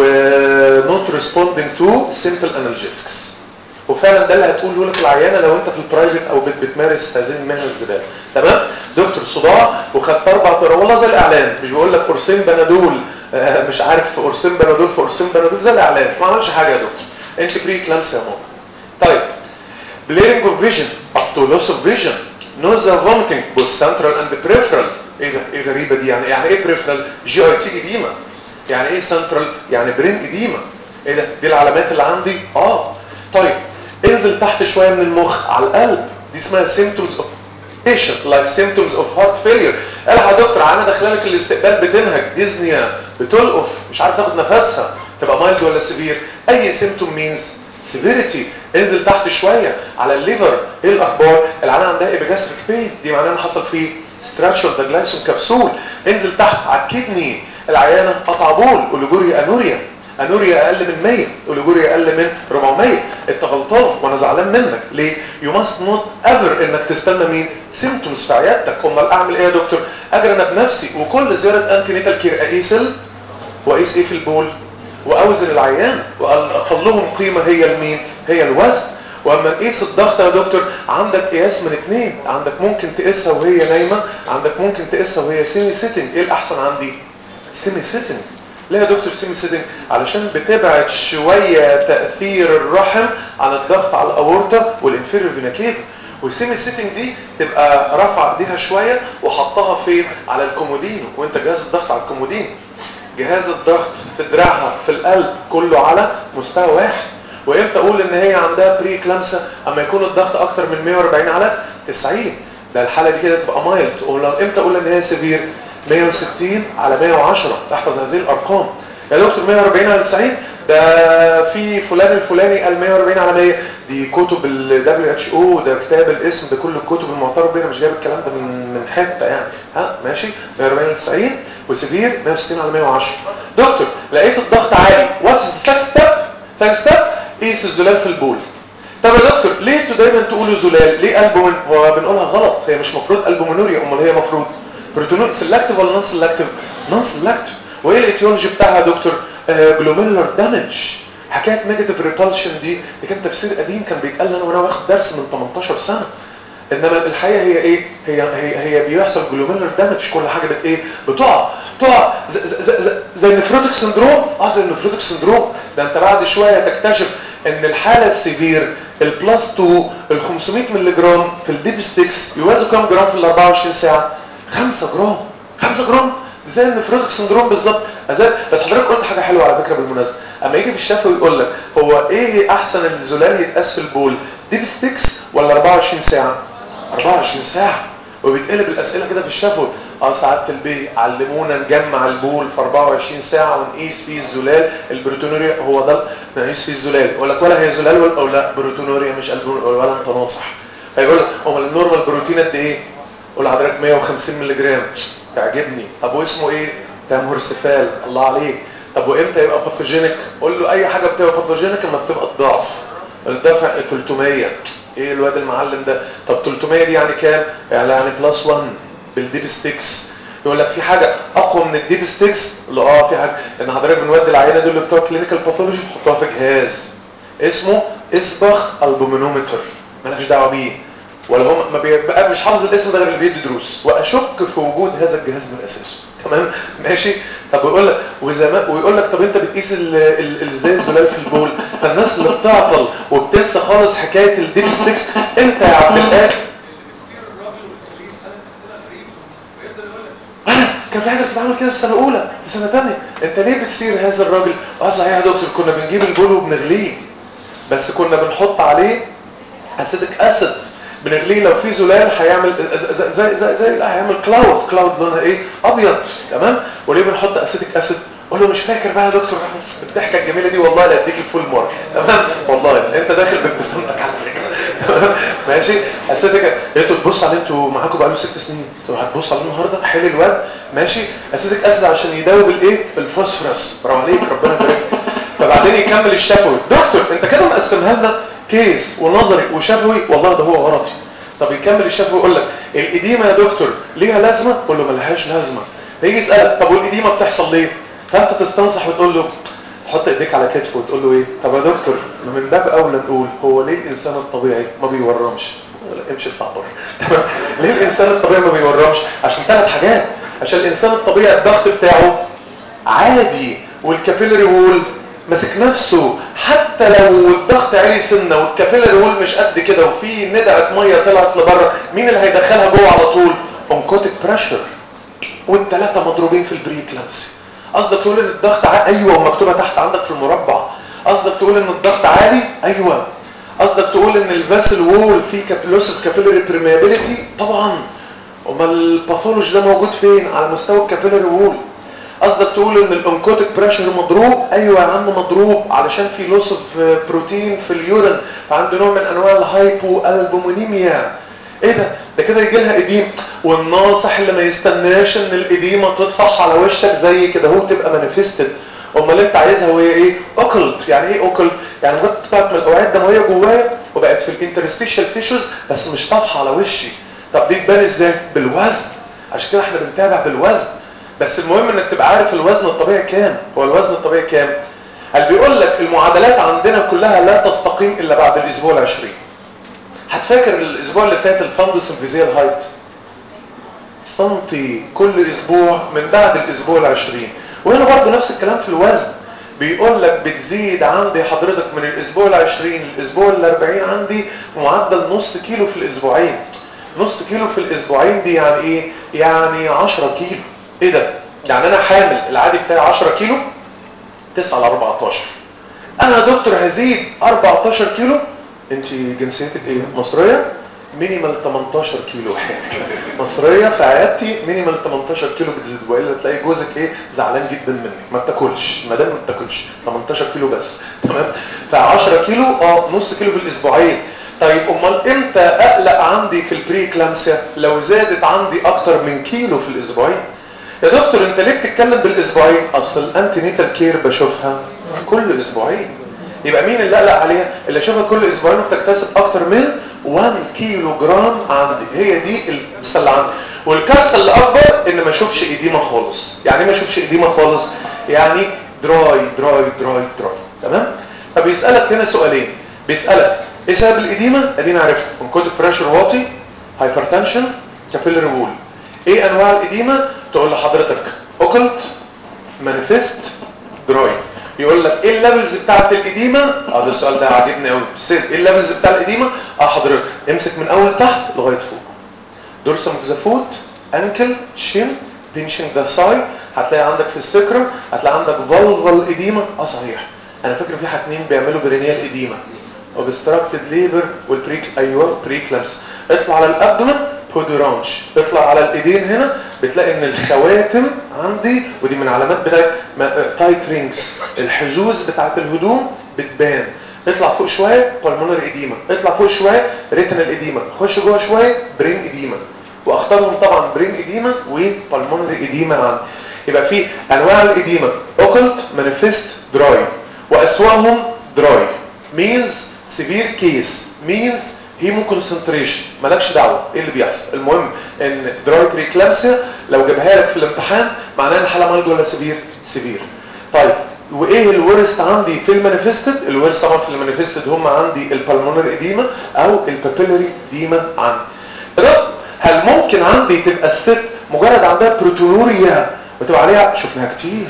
ونوت ريسبوندينج تو سمبل انالجيسكس وفعلا ده اللي هتقوله لك العيانه لو انت في البرايفت او بت بتمارس هذه المهنه الزباله تمام دكتور صداع وخدت اربع والله زي الاعلان مش بقول لك قرصين بنادول آه مش عارف قرصين بنادول في قرصين بنادول زي الاعلان ما عملش حاجه يا دكتور انت بري كلامس يا ماما طيب بليرنج اوف فيجن اب تو لوس اوف فيجن نوزا فوميتنج بوث سنترال اند بريفرال ايه ده ايه غريبه دي يعني يعني ايه بريفرال جي اي تي اديمه يعني ايه سنترال يعني برين اديمه ايه ده دي العلامات اللي عندي اه طيب انزل تحت شويه من المخ على القلب دي اسمها symptoms of patient like symptoms of heart failure قال يا دكتور انا داخله لك الاستقبال بتنهج ديزنيا بتلقف مش عارف تاخد نفسها تبقى مايلد ولا سيفير اي symptom means severity انزل تحت شويه على الليفر ايه الاخبار العيان عندها ايبيجاستريك بين دي معناها ان حصل فيه ستراكشر ذا جلايسون كبسول انزل تحت على الكدني العيانه قطع بول اوليجوريا انوريا انوريا اقل من 100 اوليجوريا اقل من 400 انت غلطان وانا زعلان منك ليه يو ماست نوت ايفر انك تستنى مين سيمتومز في عيادتك امال اعمل ايه يا دكتور اجري انا بنفسي وكل زياره انتي نيتال كير اقيس واقيس ايه في البول واوزن العيان واقلهم قيمه هي المين هي الوزن واما نقيس الضغط يا دكتور عندك قياس من اثنين عندك ممكن تقيسها وهي نايمه عندك ممكن تقيسها وهي سيمي سيتنج ايه الاحسن عندي سيمي سيتنج ليه يا دكتور سيمي سيتنج علشان بتبعد شويه تاثير الرحم عن الضغط على الاورطه والانفيريور فينا كيفا والسيمي سيتنج دي تبقى رافعه ايديها شويه وحطها فين على الكومودين وانت جهاز الضغط على الكومودين جهاز الضغط في دراعها في في القلب كله على مستوى واحد وامتى اقول ان هي عندها بري كلامسا اما يكون الضغط اكتر من 140 على 90 ده الحاله دي كده تبقى مايلد ولو امتى اقول ان هي سيفير 160 على 110 احفظ هذه الارقام يا دكتور 140 على 90 ده في فلان الفلاني قال 140 على 100 دي كتب ال WHO ده كتاب الاسم ده كل الكتب المعترف بيها مش جايب الكلام ده من من حته يعني ها ماشي 140 على 90 وسيفير 160 على 110 دكتور لقيت الضغط عالي واتس ذا ستيب ثاني ستيب قيس الزلال في البول طب يا دكتور ليه انتوا دايما تقولوا زلال ليه البومين هو بنقولها غلط هي مش مفروض البومينوريا امال هي مفروض بروتونوريا سيلكتيف ولا نون سيلكتيف نون سيلكتيف وايه الايتيولوجي بتاعها يا دكتور جلوميرولار دامج حكايه نيجاتيف ريبالشن دي دي كان تفسير قديم كان بيتقال لنا وانا واخد درس من 18 سنه انما الحقيقه هي ايه هي هي هي بيحصل جلوميرولار دامج كل حاجه بت ايه بتقع تقع زي, زي, زي, زي النفروتك سندروم اه زي النفروتك سندروم ده انت بعد شويه تكتشف ان الحاله السيفير البلس 2 ال 500 مللي جرام في الديب ستيكس يوازوا كام جرام في ال 24 ساعه 5 جرام 5 جرام زي النفروتك سندروم بالظبط بس حضرتك قلت حاجه حلوه على فكره بالمناسبه اما يجي في الشفوي يقول لك هو ايه احسن الزلال يتقاس في البول ديب ستيكس ولا 24 ساعه 24 ساعه وبيتقلب الاسئله كده في الشفوي اه سعاده البي علمونا نجمع البول في 24 ساعه ونقيس فيه الزلال البروتونوريا هو ده نقيس فيه الزلال يقول لك ولا هي زلال ولا او لا بروتونوريا مش ولا انت ناصح فيقول لك امال النورمال بروتين قد ايه؟ قول لحضرتك 150 مللي جرام تعجبني طب واسمه ايه؟ ده مورسفال الله عليك طب وامتى يبقى باثوجينيك؟ قول له اي حاجه بتبقى باثوجينيك لما بتبقى الضعف الدفع 300 ايه الواد المعلم ده طب 300 دي يعني كام يعني يعني بلس 1 بالديب ستيكس يقول لك في حاجه اقوى من الديب ستيكس لا اه في حاجه ان حضرتك بنودي العينه دول اللي بتوع كلينيكال باثولوجي تحطها في جهاز اسمه اسبخ البومينومتر مالكش دعوه بيه ولا هم ما بيبقى مش حافظ الاسم ده غير اللي بيدي دروس واشك في وجود هذا الجهاز من اساسه تمام ماشي طب ويقول لك وزمان ويقول لك طب انت بتقيس ازاي الزلال في البول فالناس اللي بتعطل وبتنسى خالص حكايه الديب ستيكس انت يا عبد القادر بتصير الراجل والبوليس انا الاسئله غريبه ويفضل يقول لك انا كان في حاجه بتتعمل كده في سنه اولى في سنه ثانيه انت ليه بتسير هذا الراجل اه صحيح يا دكتور كنا بنجيب البول وبنغليه بس كنا بنحط عليه اسيدك اسيد بنغليه لو في زلال هيعمل زي زي زي, زي لا هيعمل كلاود كلاود لونها ايه ابيض تمام وليه بنحط اسيدك اسيد قول له مش فاكر بقى يا دكتور الضحكه الجميله دي والله لا اديك الفول مره تمام والله انت داخل بابتسامتك على فكره ماشي اسيدك انتوا تبص عليه انتوا معاكم بقاله ست سنين انتوا هتبص عليه النهارده حل الواد ماشي اسيدك اسيد عشان يداوب الايه الفوسفورس برافو عليك ربنا يبارك فبعدين يكمل الشفوي دكتور انت كده مقسمها لنا كيس ونظري وشفوي والله ده هو غلطي طب يكمل الشفوي يقول لك الاديمه يا دكتور ليها لازمه قول له ملهاش لازمه هيجي يسالك طب والاديمه بتحصل ليه فانت تستنصح وتقول له حط ايديك على كتفه وتقول له ايه طب يا دكتور من باب اولى نقول هو ليه الانسان الطبيعي ما بيورمش لا امشي اطلع بره ليه الانسان الطبيعي ما بيورمش عشان ثلاث حاجات عشان الانسان الطبيعي الضغط بتاعه عادي والكابيلاري وول ماسك نفسه حتى لو الضغط عالي سنه والكابيلاري وول مش قد كده وفي ندعه ميه طلعت لبره مين اللي هيدخلها جوه على طول اونكوتيك بريشر والثلاثه مضروبين في البريكلامسي قصدك تقول ان الضغط عالي ايوه ومكتوبه تحت عندك في المربع قصدك تقول ان الضغط عالي ايوه قصدك تقول ان الفاسل وول فيه كابيلوسيف كابيلاري بريميابيليتي طبعا امال الباثولوجي ده موجود فين على مستوى الكابيلاري وول قصدك تقول ان الانكوتيك بريشر مضروب ايوه يا عم مضروب علشان في لوس اوف بروتين في اليورين فعنده نوع من انواع الهايبو البومونيميا ايه ده ده كده يجي لها اديم والناصح اللي ما يستناش ان الاديمه تطفح على وشك زي كده هو تبقى مانيفستد امال انت عايزها وهي ايه اوكلت يعني ايه اوكلت يعني مجرد طلعت من الاوعيه الدمويه جوايا وبقت في الانترستيشال تيشوز بس مش طافحه على وشي طب دي تبان ازاي بالوزن عشان كده احنا بنتابع بالوزن بس المهم انك تبقى عارف الوزن الطبيعي كام هو الوزن الطبيعي كام اللي بيقول لك المعادلات عندنا كلها لا تستقيم الا بعد الاسبوع العشرين هتفاكر الاسبوع اللي فات الفندس انفيزيال هايت سنتي كل اسبوع من بعد الاسبوع العشرين وهنا برضه نفس الكلام في الوزن بيقول لك بتزيد عندي حضرتك من الاسبوع العشرين للاسبوع الاربعين عندي معدل نص كيلو في الاسبوعين نص كيلو في الاسبوعين دي يعني ايه يعني 10 كيلو ايه ده يعني انا حامل العادي بتاعي 10 كيلو 9 ل 14 انا يا دكتور هزيد 14 كيلو انت جنسيتك ايه مصريه مينيمال 18 كيلو مصريه في عيادتي مينيمال 18 كيلو بتزيد والا تلاقي جوزك ايه زعلان جدا منك ما بتاكلش ما دام ما بتاكلش 18 كيلو بس تمام ف 10 كيلو اه نص كيلو في الاسبوعين طيب امال امتى اقلق عندي في البري كلامسيا لو زادت عندي اكتر من كيلو في الاسبوعين يا دكتور انت ليه بتتكلم بالاسبوعين اصل الانتي نيتال كير بشوفها كل اسبوعين يبقى مين اللي اقلق عليها اللي اشوفها كل اسبوعين وبتكتسب اكتر من 1 كيلو جرام عندي هي دي الكارثه اللي عندي والكارثه اللي اكبر ان ما اشوفش اديمه خالص يعني ما اشوفش اديمه خالص يعني دراي دراي دراي دراي تمام فبيسالك هنا سؤالين بيسالك ايه سبب الاديمه ادينا عرفت كود بريشر واطي هايبرتنشن كابيلري وول ايه انواع الاديمه تقول لحضرتك اوكلت مانيفست دراي يقول لك ايه الليفلز بتاعت الاديمه اه ده السؤال ده عاجبني قوي سيد ايه الليفلز بتاع الاديمه اه حضرتك امسك من اول تحت لغايه فوق دورسم اوف ذا فوت انكل شين بينشنج ذا ساي هتلاقي عندك في السكرة هتلاقي عندك فالفال اديمه اه صحيح انا فاكر في اتنين بيعملوا برينيال اديمه اوبستراكتد ليبر والبريك ايوه بريكلامس اطلع على الابدومن بودورانش اطلع على الايدين هنا بتلاقي ان الخواتم عندي ودي من علامات بتاعت تايت رينجز الحزوز بتاعت الهدوم بتبان اطلع فوق شويه بالمونر اديما اطلع فوق شويه ريتنال اديما خش جوه شويه برين اديما واختارهم طبعا برين اديما وبالمونر اديما عندي يبقى في انواع الاديما اوكلت مانيفست دراي واسواهم دراي مينز سيفير كيس مينز هيمو كونسنتريشن مالكش دعوه ايه اللي بيحصل المهم ان دراي بريكلامسيا لو جابها لك في الامتحان معناه ان الحاله مالج ولا سيفير سيفير طيب وايه الورست عندي في المانيفستد الورست طبعا في المانيفستد هم عندي البالمونر اديما او البابيلري ديما عندي طب هل ممكن عندي تبقى الست مجرد عندها بروتونوريا وتبقى عليها شفناها كتير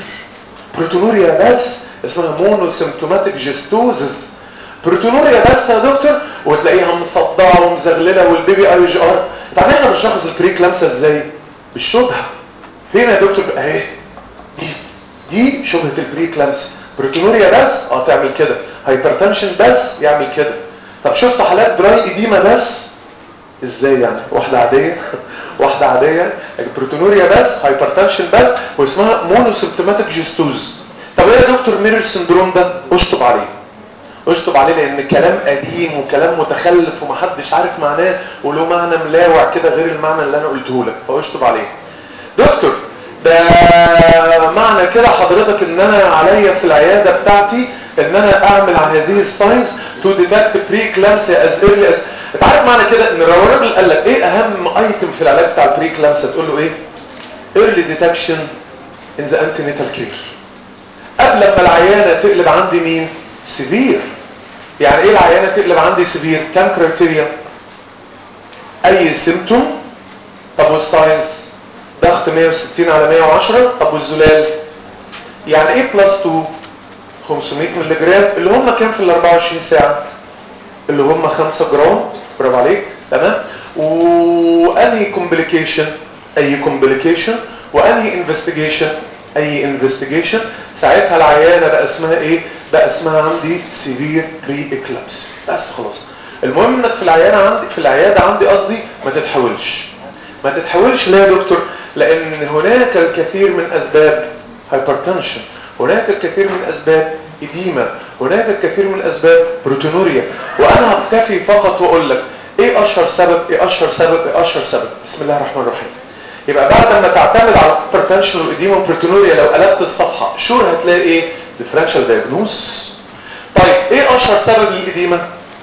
بروتونوريا بس اسمها مونو سيمتوماتيك جيستوزس بروتونوريا بس يا دكتور وتلاقيها مصدعه ومزغلله والبيبي اي جي ار طب احنا بنشخص البري كلامسه ازاي بالشبهه فين يا دكتور اهي دي دي شبهه البري كلامسه بروتونوريا بس اه تعمل كده هايبرتنشن بس يعمل كده طب شفت حالات دراي اديما بس ازاي يعني واحده عاديه واحده عاديه بروتونوريا بس هايبرتنشن بس واسمها مونو سيمتوماتيك جيستوز طب ايه يا دكتور ميرل سندروم ده اشطب عليه اشطب عليه لان كلام قديم وكلام متخلف ومحدش عارف معناه وله معنى ملاوع كده غير المعنى اللي انا قلته لك فاشطب عليه دكتور ده معنى كده حضرتك ان انا عليا في العياده بتاعتي ان انا اعمل عن هذه الساينس تو ديتكت بري كلامسيا از ايرلي از انت عارف معنى كده ان لو الراجل قال لك ايه اهم ايتم في العلاج بتاع البري كلامسيا تقول له ايه ايرلي ديتكشن ان ذا انتينيتال كير قبل ما العيانه تقلب عندي مين سيفير يعني ايه العيانه تقلب عندي سيفير كام كرايتيريا اي سيمتوم طب والساينس ضغط 160 على 110 طب والزلال يعني ايه بلس 2 500 مللي جرام اللي هم كام في ال 24 ساعه اللي هم 5 جرام برافو عليك تمام وانهي كومبليكيشن اي كومبليكيشن وانهي انفستيجيشن اي انفستيجيشن ساعتها العيانه بقى اسمها ايه بقى اسمها عندي سيفير بري اكلابس بس خلاص المهم انك في العيانه عندي في العياده عندي قصدي ما تتحولش ما تتحولش ليه يا دكتور لان هناك الكثير من اسباب هايبرتنشن هناك الكثير من اسباب اديمه هناك الكثير من اسباب بروتونوريا وانا هكتفي فقط واقول لك ايه اشهر سبب ايه اشهر سبب ايه اشهر سبب بسم الله الرحمن الرحيم يبقى بعد ما تعتمد على هايبرتنشن واديمه وبروتونوريا لو قلبت الصفحه شور هتلاقي ايه ديفرنشال دايجنوز طيب ايه اشهر سبب للاديمه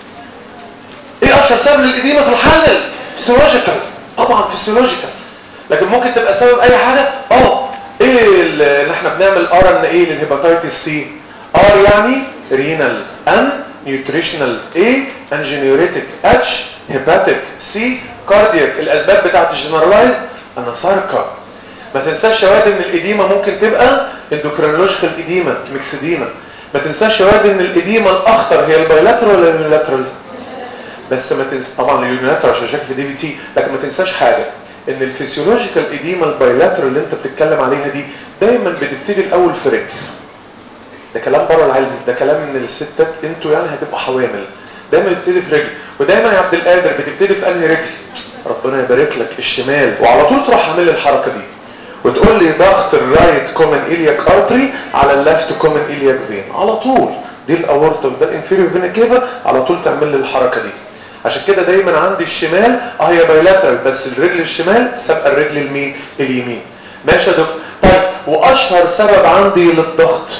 ايه اشهر سبب للاديمه في الحلل فيسيولوجيكال طبعا فيسيولوجيكال لكن ممكن تبقى سبب اي حاجه اه ايه اللي احنا بنعمل ار ان ايه للهيباتيتس سي ار يعني رينال ان نيوتريشنال اي انجينيوريتك اتش هيباتيك سي كاردياك الاسباب بتاعت الجنرالايزد اناساركا ما تنساش يا واد ان الاديمه ممكن تبقى اندوكرينولوجيكال اديمه ميكسديما ما تنساش يا واد ان الاديمه الاخطر هي البايلاترال ولا اليونيلاترال بس ما تنسى طبعا اليونيلاترال عشان شكل دي في تي لكن ما تنساش حاجه ان الفسيولوجيكال اديما البايلاترال اللي انت بتتكلم عليها دي دايما بتبتدي الاول في رجل ده كلام بره العلم ده كلام ان الستات انتوا يعني هتبقوا حوامل دايما بتبتدي في رجل ودايما يا عبد القادر بتبتدي في انهي رجل ربنا يبارك لك الشمال وعلى طول تروح عامل لي الحركه دي وتقول لي ضغط الرايت كومن الياك ارتري على الليفت كومن الياك فين على طول دي الاورطه وده الانفيريور فينا كيفا على طول تعمل لي الحركه دي عشان كده دايما عندي الشمال اه هي بايلاترال بس الرجل الشمال سابقه الرجل المين اليمين ماشي يا دكتور طيب واشهر سبب عندي للضغط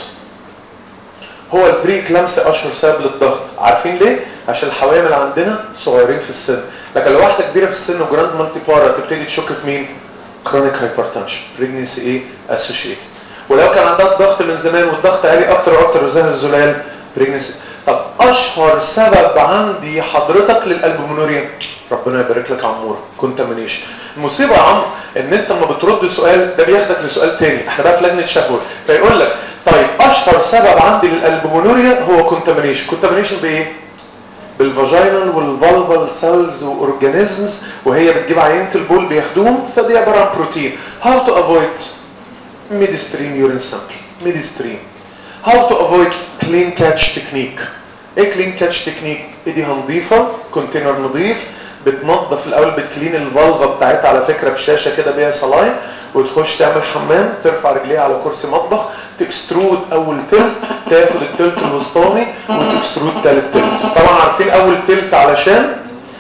هو البري كلامس اشهر سبب للضغط عارفين ليه عشان الحوامل عندنا صغيرين في السن لكن لو واحده كبيره في السن وجراند مالتي بارا تبتدي تشك في مين كرونيك هايبرتنشن بريجنسي ايه اسوشيت ولو كان عندها الضغط من زمان والضغط عالي اكتر واكتر وزي الزلال بريجنسي طب اشهر سبب عندي حضرتك للالبومينوريا ربنا يبارك لك عموره كونتامينيشن المصيبه يا عمرو ان انت لما بترد السؤال ده بياخدك لسؤال تاني احنا بقى في لجنه شهوه فيقول لك طيب اشهر سبب عندي للالبومينوريا هو كونتامينيشن كونتامينيشن بايه بالفاجينال والفالفال سيلز واورجانيزمز وهي بتجيب عينه البول بياخدوهم فدي عباره عن بروتين هاو تو افويد ميد ستريم يورين سامبل ميد ستريم هاو تو افويد كلين كاتش تكنيك ايه كلين كاتش تكنيك ايديها نظيفه كونتينر نظيف بتنظف الاول بتكلين الفالفا بتاعتها على فكره بشاشه كده بيها صلاين وتخش تعمل حمام ترفع رجليها على كرسي مطبخ تكسترود اول تلت تاخد التلت الوسطاني وتكسترود تالت تلت طبعا عارفين اول تلت علشان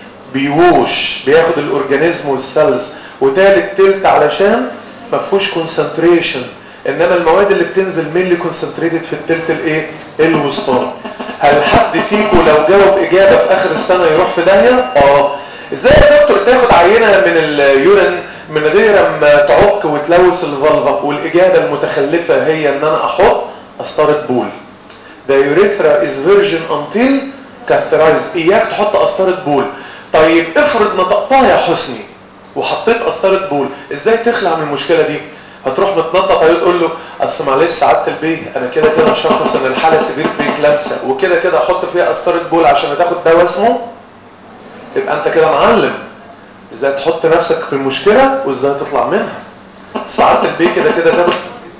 بيوش بياخد الاورجانيزم والسيلز وتالت تلت علشان ما فيهوش كونسنتريشن انما المواد اللي بتنزل مينلي كونسنتريتد في التلت الايه الوسطاني هل حد فيكم لو جاوب اجابه في اخر السنه يروح في داهيه اه ازاي يا دكتور تاخد عينه من اليورين من غير ما تعك وتلوث الفالفا والاجابه المتخلفه هي ان انا احط قسطره بول The urethra is virgin until catheterized اياك تحط قسطره بول طيب افرض نطقتها يا حسني وحطيت قسطره بول ازاي تخلع من المشكله دي هتروح متنطط عليه تقول له اصل معلش سعاده البيه انا كده كده مشخص ان الحاله سيفير بريكلامسيا وكده كده احط فيها قسطره بول عشان تاخد دواء اسمه يبقى انت كده معلم ازاي تحط نفسك في المشكله وازاي تطلع منها سعاده البيه كده كده تاخد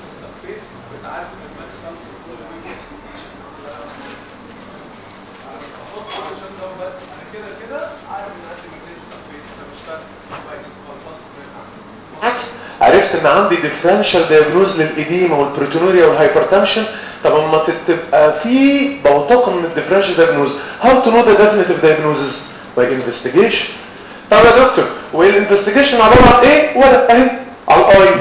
عكس عرفت ان عندي ديفرنشال دايجنوز للاديما والبروتونوريا والهايبرتنشن طب اما تبقى في بوتقه من الديفرنشال دايجنوز هاو تو نو ذا ديفينيتيف دايجنوزز باي انفستيجيشن طب يا دكتور والانفستيجيشن عباره عن ايه ولا اهي على الاي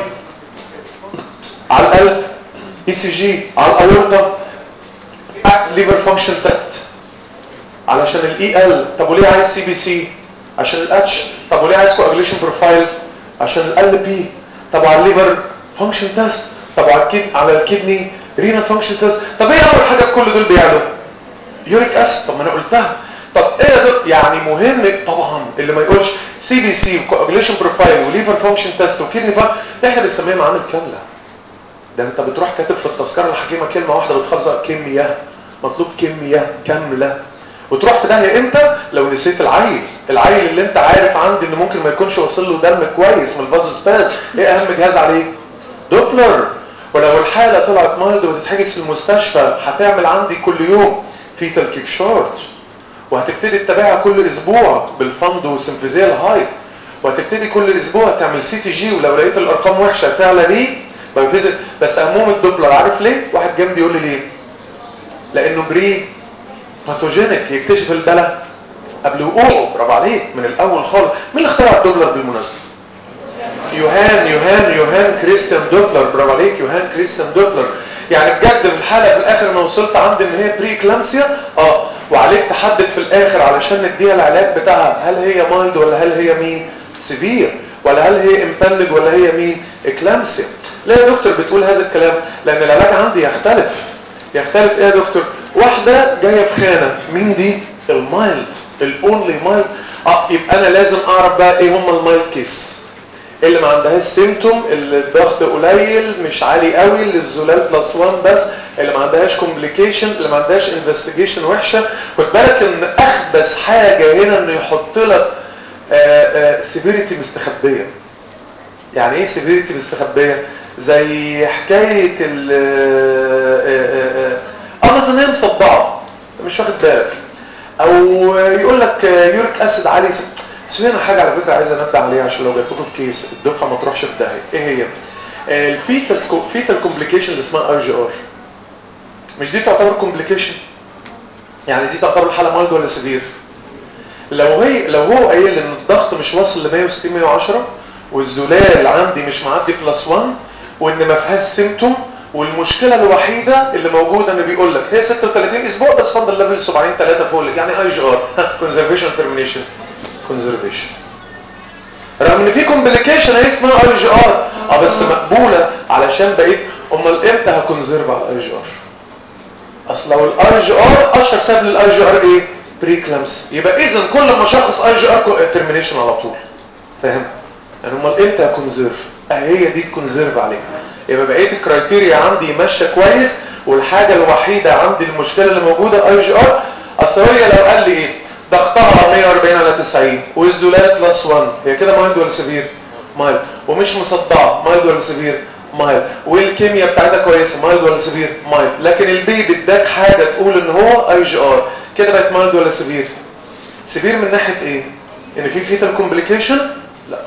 على القلب اي سي جي على الاورطه ليفر فانكشن تيست علشان الاي ال طب وليه عايز سي بي سي عشان الاتش طب وليه عايز كواجليشن بروفايل عشان ال بي طب على الليفر فانكشن تيست طب على الكيد على الكدني رينا فانكشن تيست طب ايه اول حاجه كل دول بيعملوا يوريك اسيد طب ما انا قلتها طب ايه يا دكتور يعني مهم طبعا اللي ما يقولش سي بي سي وكواجليشن بروفايل وليفر فانكشن تيست وكدني فانكشن احنا بنسميها معامل كامله ده انت بتروح كاتب في التذكره الحكيمه كلمه واحده بتخلص كميه مطلوب كميه كامله وتروح في داهيه امتى لو نسيت العيل العيل اللي انت عارف عندي ان ممكن ما يكونش واصل له دم كويس من الفازوسباز ايه اهم جهاز عليه دوبلر ولو الحاله طلعت مايلد وتتحجز في المستشفى هتعمل عندي كل يوم فيتال كيك شورت وهتبتدي تتابعها كل اسبوع بالفندو سيمفيزيال هاي وهتبتدي كل اسبوع تعمل سي تي جي ولو لقيت الارقام وحشه تعلى ليه بايوفيزيك بس اهمهم الدوبلر عارف ليه واحد جنبي يقول لي ليه لانه بري باثوجينيك يكتشف البلا قبل وقوعه برافو عليك من الاول خالص مين اللي اخترع الدوبلر بالمناسبه يوهان يوهان يوهان كريستيان دوبلر برافو عليك يوهان كريستيان دوبلر يعني بجد في الحاله في الاخر انا وصلت عندي ان هي بري كلامسيا اه وعليك تحدد في الاخر علشان نديها العلاج بتاعها هل هي مايلد ولا هل هي مين سيفير ولا هل هي امبلج ولا هي مين اكلامسيا لا يا دكتور بتقول هذا الكلام لان العلاج عندي يختلف يختلف ايه يا دكتور واحده جايه في خانه مين دي المايلد الاونلي مايلد اه يبقى انا لازم اعرف بقى ايه هم المايلد كيس اللي ما عندهاش سيمتوم اللي الضغط قليل مش عالي قوي اللي الزلال بلس 1 بس اللي ما عندهاش كومبليكيشن اللي ما عندهاش انفستيجيشن وحشه خد بالك ان اخبث حاجه هنا انه يحط لك سيفيريتي مستخبيه يعني ايه سيفيريتي مستخبيه زي حكايه ال تلاحظ ان هي مصدعه مش واخد بالك او يقول لك يوريك اسيد عالي بس هنا حاجه على فكره عايز انبه عليها عشان لو جات لكم في كيس الدفعه ما تروحش في داهيه ايه هي الفيتال فيتال كومبليكيشن اللي اسمها اي جي ار مش دي تعتبر كومبليكيشن يعني دي تعتبر حاله مايلد ولا سيفير لو هي لو هو قايل ان الضغط مش واصل ل 160 110 والزلال عندي مش معدي بلس 1 وان ما فيهاش سيمتوم والمشكله الوحيده اللي موجوده ان بيقول لك هي 36 اسبوع بس فاضل ليفل 70 3 فوق يعني اي جي ار كونزرفيشن ترمينيشن كونزرفيشن رغم ان في كومبليكيشن هي اسمها اي جي ار اه بس مقبوله علشان بقيت امال امتى هكونزرف على الاي جي ار اصل لو الاي جي ار اشهر سبب للاي جي ار ايه بريكلامس يبقى اذا كل ما شخص اي جي ار ترمينيشن على طول فاهم يعني امال امتى هكونزرف هي دي تكونزرف عليها يبقى بقيه الكرايتيريا عندي ماشيه كويس والحاجه الوحيده عندي المشكله اللي موجوده اي جي ار اصل هي لو قال لي ايه ضغطها 140 على 90 والزلال بلس 1 هي كده مايلد ولا سيفير مايلد ومش مصدعه مايلد ولا سيفير مايلد والكيمياء بتاعتها كويسه مايلد ولا سيفير مايلد لكن البيبي اداك حاجه تقول ان هو اي جي ار كده بقت مايلد ولا سيفير سيفير من ناحيه ايه ان في فيتال كومبليكيشن لا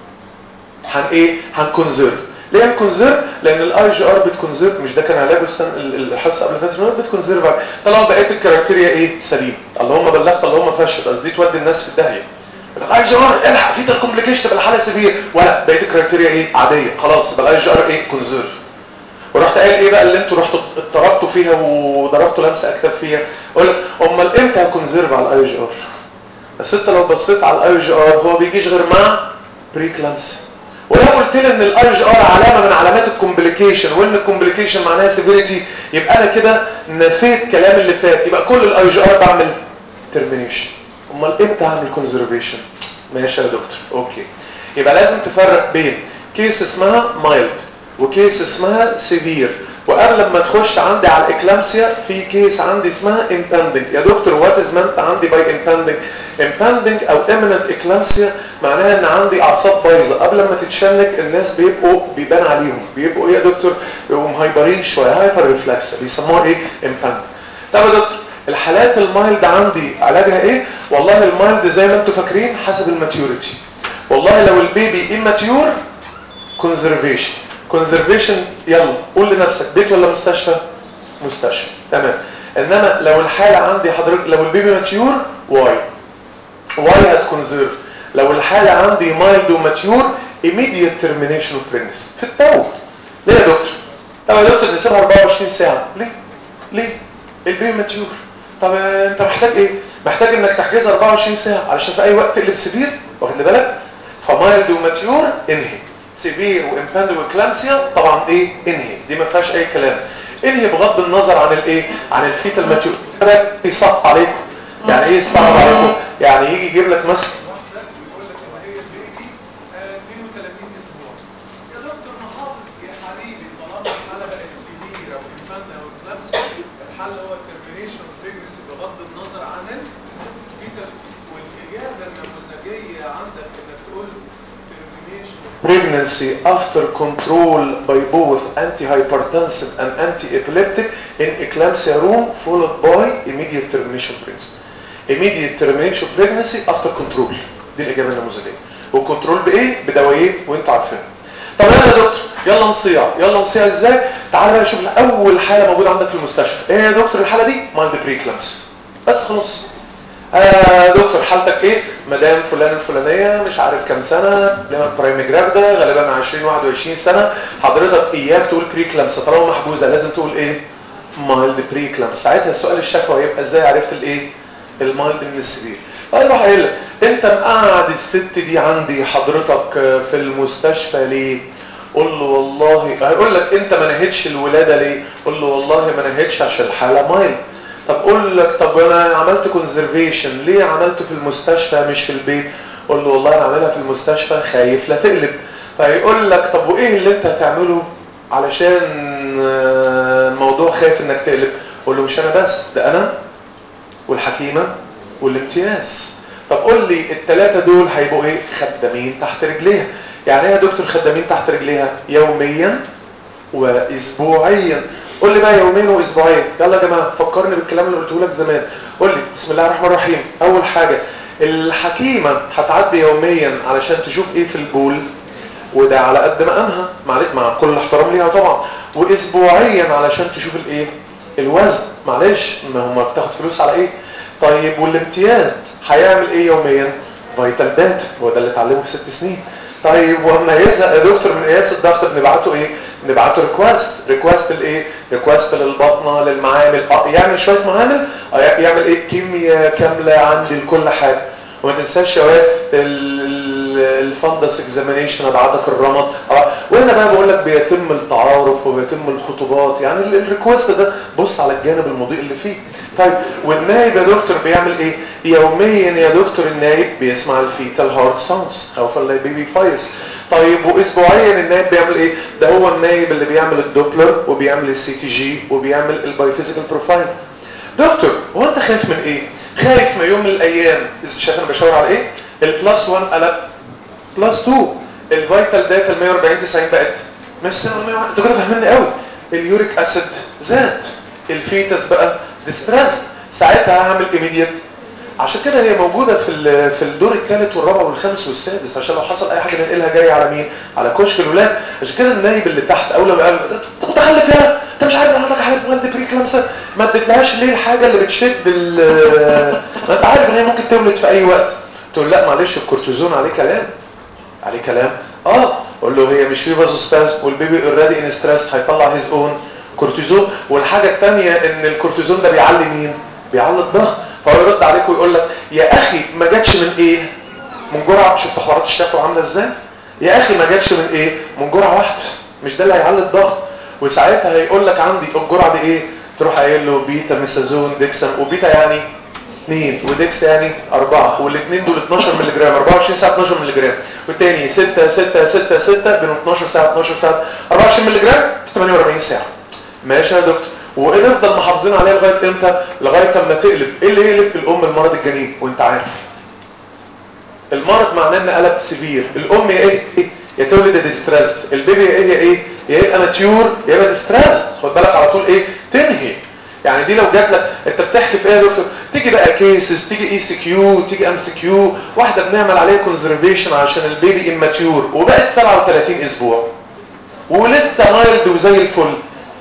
هن ايه هنكونزرف ليه هنكونزرف لان الاي جي ار بتكونزرف مش ده كان علاجه السنه الحصه قبل فاتت بتكونزرف طالما بقيه الكرايتيريا ايه سليم اللهم بلغت اللهم فشل قصدي تودي الناس في الداهيه الاي جي ار الحق في كومبليكيشن تبقى الحاله سيفير ولا بقيه الكرايتيريا ايه عاديه خلاص يبقى الاي جي ار ايه كونزرف ورحت قايل ايه بقى اللي انتوا رحتوا اتضربتوا فيها وضربتوا لمسه اكتاف فيها اقول لك امال امتى هكونزرف على الاي جي ار بس انت لو بصيت على الاي جي ار هو بيجيش غير مع بريكلامس ولو قلت لي ان الاي جي ار علامه من علامات الكومبليكيشن وان الكومبليكيشن معناها سيفيريتي يبقى انا كده نفيت كلام اللي فات يبقى كل الاي جي ار بعمل ترمينيشن امال امتى هعمل كونزرفيشن ماشي يا دكتور اوكي يبقى لازم تفرق بين كيس اسمها مايلد وكيس اسمها سيفير وقبل ما تخش عندي على الاكلامسيا في كيس عندي اسمها امباندنج يا دكتور وات از مانت عندي باي امباندنج امباندنج او اميننت اكلامسيا معناها ان عندي اعصاب بايظه قبل ما تتشنج الناس بيبقوا بيبان عليهم بيبقوا ايه يا دكتور بيبقوا مهايبرين شويه هايبر ريفلكس بيسموها ايه امباندنج طب يا دكتور الحالات المايلد عندي علاجها ايه والله المايلد زي ما انتم فاكرين حسب الماتيوريتي والله لو البيبي اماتيور كونزرفيشن كونزرفيشن يلا قول لنفسك بيت ولا مستشفى مستشفى تمام انما لو الحاله عندي حضرتك لو البيبي ماتيور واي واي هتكونزرف لو الحاله عندي مايلد وماتيور immediate termination of pregnancy في التو ليه يا دكتور طب يا دكتور نسيبها 24 ساعه ليه ليه البيبي ماتيور طب انت محتاج ايه محتاج انك تحجزها 24 ساعه علشان في اي وقت تقلب سيفير واخد بالك فمايلد وماتيور انهي سيفير وامباند وكلامسيا طبعا ايه انهي دي ما فيهاش اي كلام انهي بغض النظر عن الايه عن الفيتال ماتيور يصعب عليكم يعني ايه يصعب عليكم يعني يجي يجيب لك مثلا واحدة بيقول لك ان هي البيبي آه، 32 اسبوع يا دكتور محافظ يا حبيبي طالما الحاله بقت سيفير او امباند او كلابس الحل هو الترمينيشن اوف بريجنسي بغض النظر عن الفيتال والاجابه النموذجيه عندك انك تقول له termination pregnancy after control by both antihypertensive and anti-epileptic in eclampsia room followed by immediate termination of pregnancy. immediate termination of pregnancy after control دي الإجابة النموذجية والكنترول بإيه؟ بدوايين وانتوا عارفين طب يلا يا دكتور يلا نصيع يلا نصيع ازاي؟ تعال بقى نشوف أول حالة موجودة عندك في المستشفى ايه يا دكتور الحالة دي؟ مايلد بريكلامس بس خلاص آه دكتور حالتك ايه مدام فلان الفلانيه مش عارف كام سنه غالبا برايم جرافدا غالبا 20 21 سنه حضرتك اياك تقول بريكلامس طالما محجوزه لازم تقول ايه مايلد بريكلامس ساعتها السؤال الشفوي هيبقى ازاي عرفت الايه المايلد من السرير طيب هقول لك انت مقعد الست دي عندي حضرتك في المستشفى ليه قول له والله هيقول لك انت ما نهيتش الولاده ليه قول له والله ما نهيتش عشان الحاله مايلد طب قول لك طب انا عملت كونزرفيشن ليه عملته في المستشفى مش في البيت قول له والله انا عاملها في المستشفى خايف لا تقلب فيقول لك طب وايه اللي انت هتعمله علشان آه، الموضوع خايف انك تقلب قول له مش انا بس ده انا والحكيمه والامتياز طب قول لي الثلاثه دول هيبقوا ايه خدامين تحت رجليها يعني ايه يا دكتور خدامين تحت رجليها يوميا واسبوعيا قول لي بقى يومين واسبوعين يلا يا جماعه فكرني بالكلام اللي قلته لك زمان قول لي بسم الله الرحمن الرحيم اول حاجه الحكيمه هتعدي يوميا علشان تشوف ايه في البول وده على قد مقامها معلش مع كل احترام ليها طبعا واسبوعيا علشان تشوف الايه الوزن معلش ما هم بتاخد فلوس على ايه طيب والامتياز هيعمل ايه يوميا فيتال داتا هو ده اللي اتعلمه في ست سنين طيب واما يزهق يا دكتور من قياس الضغط بنبعته ايه نبعته ريكوست ريكوست الايه ريكوست للبطنه للمعامل اه يعمل شويه معامل اه يعمل ايه كيمياء كامله عندي لكل حاجه وما تنساش يا واد الفندس اكزامينيشن ابعتك الرمد اه وهنا بقى بقول لك بيتم التعارف وبيتم الخطوبات يعني الريكوست ده بص على الجانب المضيء اللي فيه طيب والنايب يا دكتور بيعمل ايه يوميا يا دكتور النايب بيسمع الفيتال هارت ساوندز خوفا لا بيبي فايرز طيب واسبوعيا النايب بيعمل ايه ده هو النايب اللي بيعمل الدوبلر وبيعمل السي تي جي وبيعمل البايوفيزيكال بروفايل دكتور هو انت خايف من ايه خايف من يوم من الايام شايف انا بشاور على ايه البلس 1 قلب بلس 2 الفيتال داتا ال 140 90 بقت مش سنه 101 انتوا كده فاهميني قوي اليوريك اسيد زاد الفيتس بقى ديستريس ساعتها هعمل ايميديت عشان كده هي موجوده في في الدور الثالث والرابع والخامس والسادس عشان لو حصل اي حاجه ننقلها جايه على مين على كشك الولاد عشان كده النايب اللي تحت اول ما قال انت متخلف يا انت مش عارف عندك حاله ولد بري كلامسه ما اديتلهاش ليه الحاجه اللي بتشد ال ما انت عارف ان هي ممكن تولد في اي وقت تقول لا معلش الكورتيزون عليه كلام عليه كلام اه قول له هي مش في فازوستاز والبيبي اوريدي ان ستريس هيطلع هيز اون كورتيزون والحاجه الثانيه ان الكورتيزون ده بيعلي مين بيعلي الضغط فهو يرد عليك ويقول لك يا اخي ما جاتش من ايه من جرعه شفت حوارات الشكوى عامله ازاي يا اخي ما جاتش من ايه من جرعه واحده مش ده اللي هيعلي الضغط وساعتها هيقول لك عندي الجرعه دي ايه تروح قايل له بيتا ميسازون ديكسن وبيتا يعني 2 وديكس يعني 4 والاثنين دول 12 مللي جرام 24 ساعه 12 مللي جرام والتاني 6 6 6 6 بين 12 ساعه 12 ساعه 24 مللي جرام في 48 ساعه ماشي يا دكتور ونفضل محافظين عليها لغايه امتى لغايه اما تقلب ايه اللي يقلب الام المرض الجنين وانت عارف المرض معناه ان قلب سيفير الام يا ايه يا تولد ديستريسد البيبي يا ايه يا ايه يا يبقى ماتيور يا يبقى ديستريسد خد بالك على طول ايه تنهي يعني دي لو جات لك انت بتحكي في ايه يا دكتور تيجي بقى كيسز تيجي اي سي كيو تيجي ام سي كيو واحده بنعمل عليها كونزرفيشن عشان البيبي اماتيور وبقت 37 اسبوع ولسه مايلد وزي الفل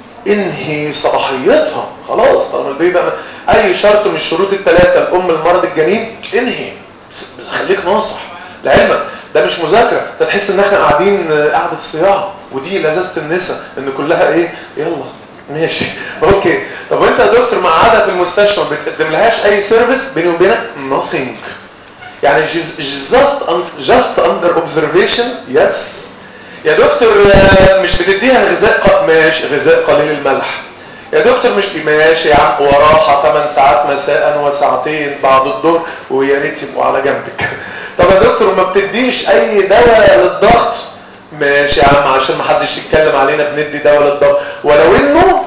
انهي صلاحيتها خلاص طالما البيبي بقى اي شرط من الشروط الثلاثه الام المرض الجنين انهي خليك ناصح لعلمك ده مش مذاكره ده تحس ان احنا قاعدين قعده صياعه ودي لذاذه النساء ان كلها ايه يلا ماشي اوكي طب انت يا دكتور مقعدها في المستشفى ما بتقدم لهاش اي سيرفيس بيني وبينك nothing يعني just just under observation yes يا دكتور مش بتديها غذاء ماشي غذاء قليل الملح يا دكتور مش ماشي يا عم وراحه 8 ساعات مساء وساعتين بعد الظهر ويا ريت يبقوا على جنبك طب يا دكتور ما بتديش اي دواء للضغط ماشي يا عم عشان ما حدش يتكلم علينا بندي دواء للضغط ولو انه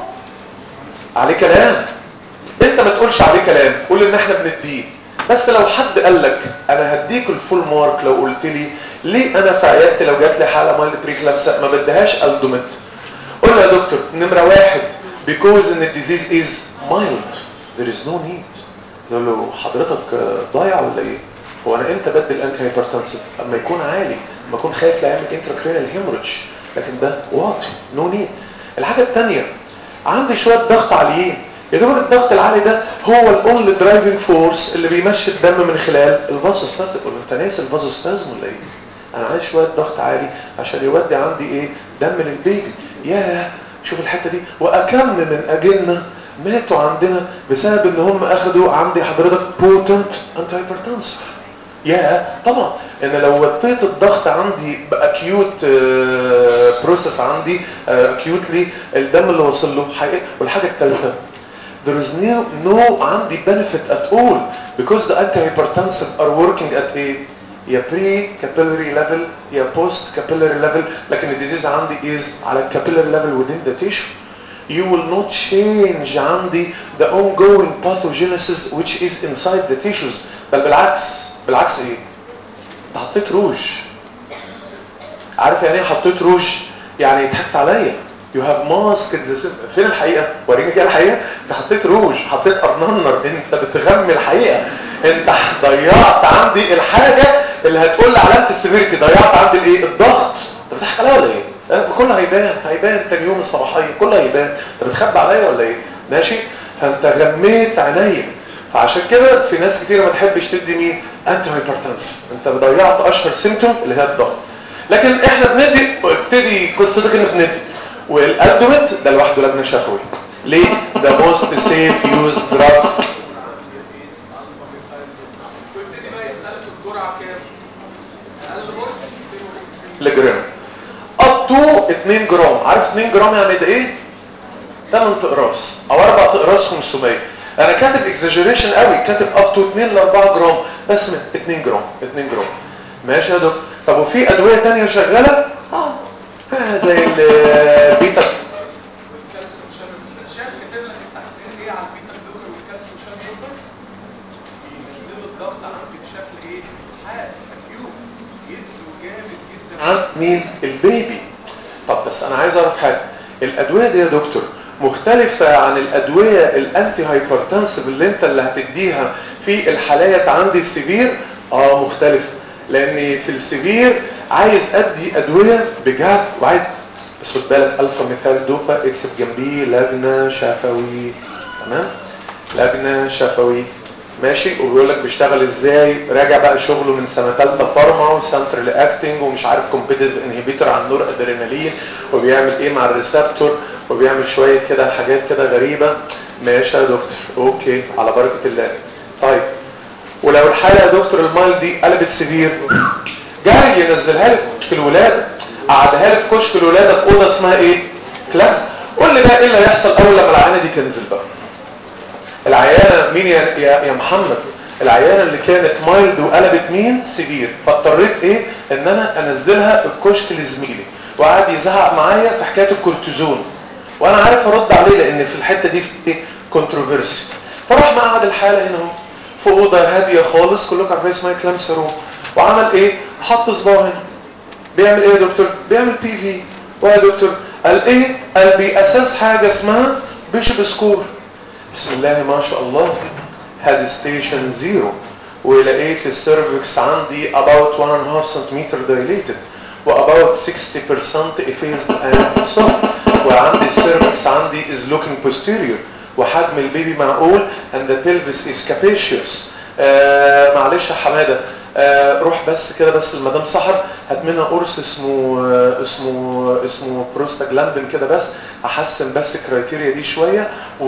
عليه كلام انت ما تقولش عليه كلام قول ان احنا بنديه بس لو حد قال لك انا هديك الفول مارك لو قلت لي ليه انا في عيادتي لو جات لي حاله مايلد بريكلامسا ما بديهاش الدوميت قول له يا دكتور نمره واحد because ان الديزيز از mild there is no need يقول له حضرتك ضايع ولا ايه هو انا امتى بدي الانتي هايبرتنسيف اما يكون عالي اما اكون خايف لا يعمل انتراكرينال هيموريدج لكن ده واطي نو نيد الحاجه الثانيه عندي شويه ضغط عاليين يا دوب الضغط العالي ده هو الاونلي درايفنج فورس اللي بيمشي الدم من خلال الفازوستازم ولا انت ناسي الفازوستازم ولا ايه انا عايز شويه ضغط عالي عشان يودي عندي ايه دم للبيبي ياه شوف الحته دي واكم من اجلنا ماتوا عندنا بسبب ان هم اخدوا عندي حضرتك بوتنت انتي هايبرتنسف يا طبعا ان لو وديت الضغط عندي باكيوت بروسيس عندي اكيوتلي الدم اللي وصل له حقيقي والحاجه الثالثه there is no, no عندي benefit at all because the antihypertensive are working at a يا pre capillary level يا post capillary level لكن الديزيز عندي is على capillary level within the tissue you will not change عندي the ongoing pathogenesis which is inside the tissues بل بالعكس بالعكس ايه انت حطيت روج عارف يعني ايه حطيت روج يعني ضحكت عليا يو هاف ماسك فين الحقيقه وريني كده الحقيقه انت حطيت روج حطيت ارننر انت بتغمي الحقيقه انت ضيعت عندي الحاجه اللي هتقول لي علامه السيفيرتي ضيعت عندي الايه الضغط انت بتضحك عليا ولا ايه اه، كله هيبان هيبان تاني يوم الصباحيه كله هيبان انت بتخبي عليا ولا ايه ماشي فانت غميت عينيا فعشان كده في ناس كتير ما تحبش تدي مين انتي هايبرتنسف انت ضيعت اشهر سيمتوم اللي هي الضغط لكن احنا بندي ابتدي قصتك ان بندي والادومت ده لوحده لجنه شفوي ليه ده موست سيف يوز دراج ويبتدي بقى يسالك الجرعه كام اقل قرص 250 لجرام اب تو 2 جرام عارف 2 جرام يعني ده ايه 8 اقراص او 4 اقراص 500 انا كاتب اكزاجيريشن قوي كاتب اب تو 2 ل 4 جرام بس من 2 جرام 2 جرام ماشي يا دكتور طب وفي ادويه ثانيه شغاله اه آه، زي البيتا والكالسيوم شانل بس شايف كاتب لك التحذير ايه على البيتا بلوكر والكالسيوم شانل بلوكر بينزلوا الضغط عندي بشكل ايه حاد اكيوت يبذوا جامد جدا عن مين البيبي طب بس انا عايز اعرف حاجه الادويه دي يا دكتور مختلفة عن الأدوية الأنتي هايبرتنسيف اللي أنت اللي هتديها في الحالات عندي السيفير آه مختلفة لأن في السيفير عايز أدي أدوية بجد وعايز بس خد بالك ألفا مثال دوبا اكتب جنبيه لجنة شفوي تمام لجنة شفوي ماشي وبيقول لك بيشتغل ازاي راجع بقى شغله من سنه ثالثه فارما وسنترال اكتنج ومش عارف كومبيتيتيف انهبيتور على النور ادرينالين وبيعمل ايه مع الريسبتور وبيعمل شويه كده حاجات كده غريبه ماشي يا دكتور اوكي على بركه الله طيب ولو الحاله يا دكتور المايل دي قلبت سيفير جاي ينزلها لك في الولاده قعدها لك في كشك الولاده في اوضه اسمها ايه كلاس قول لي بقى ايه اللي هيحصل اول لما العينه دي تنزل بقى العيانه مين يا يا, يا محمد العيانه اللي كانت مايلد وقلبت مين سيفير فاضطريت ايه ان انا انزلها الكشك لزميلي وقعد يزعق معايا في حكايه الكورتيزون وانا عارف ارد عليه لان في الحته دي في ايه كونتروفيرسي فراح مقعد الحاله هنا اهو في اوضه هاديه خالص كلكم عارفين اسمها كلامسا روم وعمل ايه حط صباعه هنا بيعمل ايه يا دكتور بيعمل بي في ويا دكتور قال ايه قال بيأسس حاجه اسمها بيشوب سكور بسم الله ما شاء الله هاد ستيشن زيرو ولقيت السيرفكس عندي about 1.5 سنتيمتر dilated و about 60% effaced and soft وعندي السيرفكس عندي is looking posterior وحجم البيبي معقول and the pelvis is capacious آه معلش يا حماده آه روح بس كده بس المدام سحر هات منها قرص اسمه آه اسمه اسمه بروستاجلاندين كده بس احسن بس الكرايتيريا دي شويه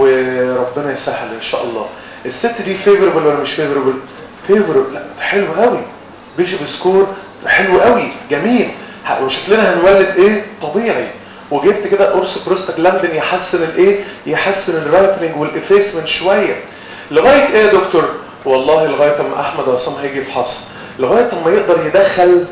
وربنا يسهل ان شاء الله الست دي فيفربل ولا مش فيفربل فيفربل لا حلو قوي بيشوب سكور حلو قوي جميل ه- وشكلنا هنولد ايه طبيعي وجبت كده قرص بروستاجلاندين يحسن الايه يحسن الرايبنج والافيسمنت شويه لغايه ايه يا دكتور والله لغايه اما احمد عصام هيجي يفحص لغايه اما يقدر يدخل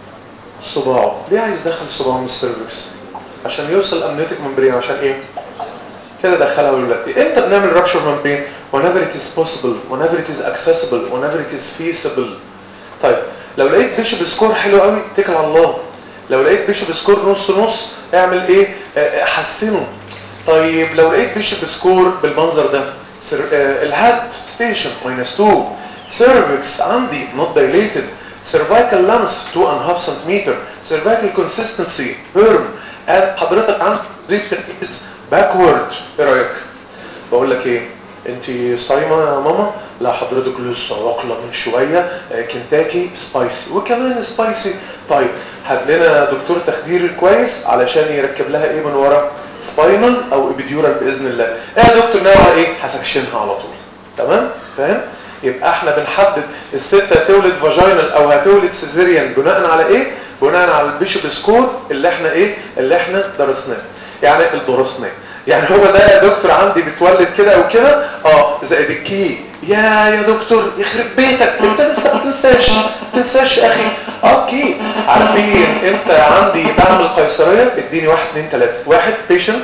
صباعه ليه عايز يدخل صباعه من السيرفكس عشان يوصل امنيوتيك ممبرين عشان ايه كده دخلها ويولد امتى بنعمل رابشر ممبرين whenever it is possible whenever it is accessible whenever it is feasible طيب لو لقيت بيشوب سكور حلو قوي اتكل على الله لو لقيت بيشوب سكور نص نص اعمل ايه آه، آه، حسنه طيب لو لقيت بيشوب سكور بالمنظر ده سر- آه، الهاد ستيشن ماينس 2 سيرفكس عندي not dilated cervical length 2.5 سنتيمتر cervical consistency firm and حضرتك عندك زيت تركيز backward ايه رايك بقول لك ايه انت صايمه يا ماما لا حضرتك لسه واكله من شويه آه، كنتاكي سبايسي وكمان سبايسي طيب هات لنا دكتور تخدير كويس علشان يركب لها ايه من ورا سباينال او ابيديورال باذن الله ايه يا دكتور ناوي ايه هسكشنها على طول تمام فاهم يبقى احنا بنحدد الست هتولد فاجينال او هتولد سيزيريان بناء على ايه بناء على البيشوب سكور اللي احنا ايه اللي احنا درسناه يعني درسناه يعني هو ده يا دكتور عندي بتولد كده او كده اه زائد الكي يا يا دكتور يخرب بيتك انت لسه ما تنساش ما تنساش يا اخي اه كي عارفين انت عندي بعمل قيصريه اديني واحد اتنين تلاته واحد بيشنت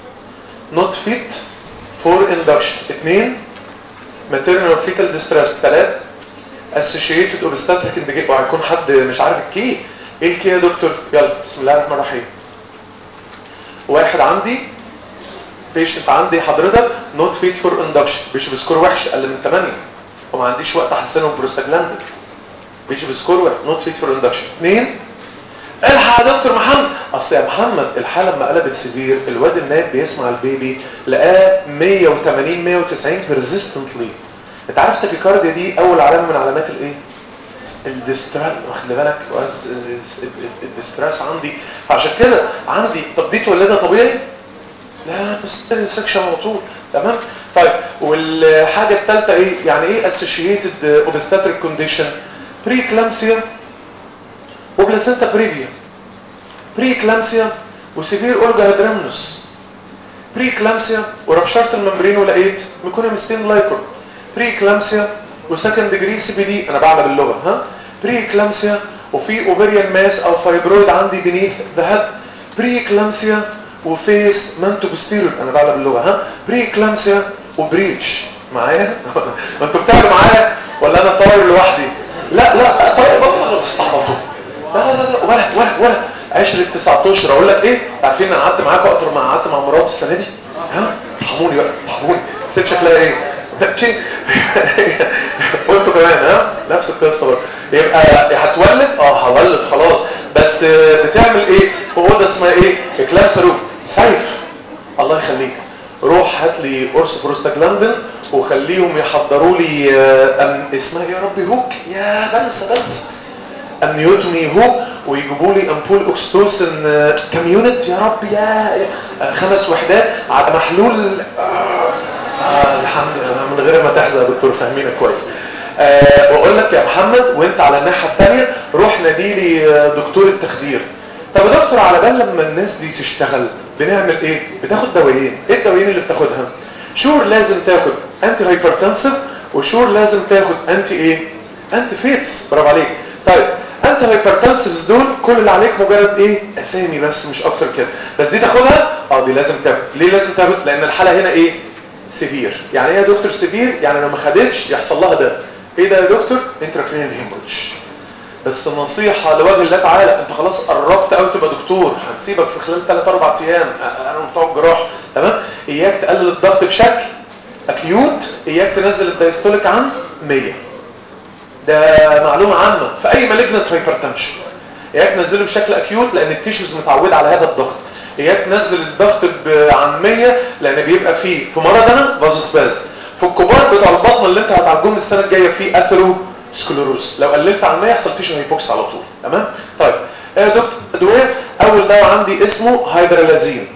نوت فيت فور اندكشن اثنين maternal fetal distress ثلاث associated obstetric indication وهيكون حد مش عارف الكي ايه الكي يا دكتور يلا بسم الله الرحمن الرحيم واحد عندي بيشنت عندي حضرتك نوت فيت فور اندكشن بيش بسكور وحش اقل من 8 وما عنديش وقت احسنهم بروستاجلاندين بيش بسكور وحش نوت فيت فور اندكشن اثنين الحق يا دكتور محمد اصل يا محمد الحاله لما قلبت سيفير الواد النايب بيسمع البيبي لقاه 180 190 بيرزيستنتلي انت عارف التاكيكارديا دي اول علامه من علامات الايه الديستراس واخد بالك الديستراس عندي عشان كده عندي طب دي تولدها طبيعي لا بس سكشن على طول تمام طيب والحاجه الثالثه ايه يعني ايه اسوشيتد اوبستاتريك كونديشن بري كلامسيا وبلاسنتا بريفيا بري كلامسيا وسيفير اورجا هيدرامنوس بري كلامسيا وربشرت الممبرين ولقيت ميكونيمستين لايكور بري كلامسيا وسكند ديجري سي بي دي انا بعمل اللغه ها بري كلامسيا وفي اوفريان ماس او فايبرويد عندي بنيث ذا هيد بري كلامسيا وفيس مانتو بستيرول انا بعمل اللغه ها بري كلامسيا وبريتش معايا ما انتوا بتعملوا معايا ولا انا طاير لوحدي لا لا طاير بطل بتستعبطوا لا لا لا ولا ولا ولا عشرة 9 اشهر اقول لك ايه عارفين انا قعدت معاكم اكتر ما قعدت مع مراتي السنه دي ها ارحموني بقى ارحموني ست شكلها ايه وانتوا كمان ها نفس القصه برضه يبقى هتولد اه هولد خلاص بس بتعمل ايه اوضه اسمها ايه اكلامسا روح سيف الله يخليك روح هات لي قرص بروستاجلاندين وخليهم يحضروا لي أم اسمها ايه يا ربي هوك يا بنسى بنسى النيوتوني هوك ويجيبوا لي امبول اوكستوسن كام يونت يا رب يا خمس وحدات على محلول آه الحمد لله من غير ما تحزن يا دكتور فاهمينك كويس أه واقول لك يا محمد وانت على الناحيه الثانيه روح نادي لي دكتور التخدير طب يا دكتور على بال لما الناس دي تشتغل بنعمل ايه بتاخد دوايين ايه الدوايين اللي بتاخدها شور لازم تاخد انتي هايبرتنسيف وشور لازم تاخد انتي ايه انتي فيتس برافو عليك طيب انت هايبرتنسيفز دول كل اللي عليك مجرد ايه اسامي بس مش اكتر كده بس دي تاخدها اه دي لازم تاخد ليه لازم تاخد لان الحاله هنا ايه سيفير يعني ايه يا دكتور سيفير يعني لو ما خدتش يحصل لها ده ايه ده يا دكتور انتراكرينال هيموريدج بس النصيحة لوجه الله تعالى انت خلاص قربت قوي تبقى دكتور هنسيبك في خلال 3 4 ايام انا بتوع الجراح تمام اياك تقلل الضغط بشكل اكيوت اياك تنزل الدايستوليك عن 100 ده معلومة عامة في اي مالجنت هايبرتنشن اياك تنزله بشكل اكيوت لان التيشوز متعودة على هذا الضغط اياك تنزل الضغط عن 100 لان بيبقى فيه في مرض انا فازوسباز في الكبار بتوع البطن اللي انت هتعالجوهم السنه الجايه فيه اثرو سكلوروز لو قللت عن 100 يحصل تيشو هيبوكس على طول تمام طيب ايه يا دكتور ادويه اول دواء عندي اسمه هيدرالازين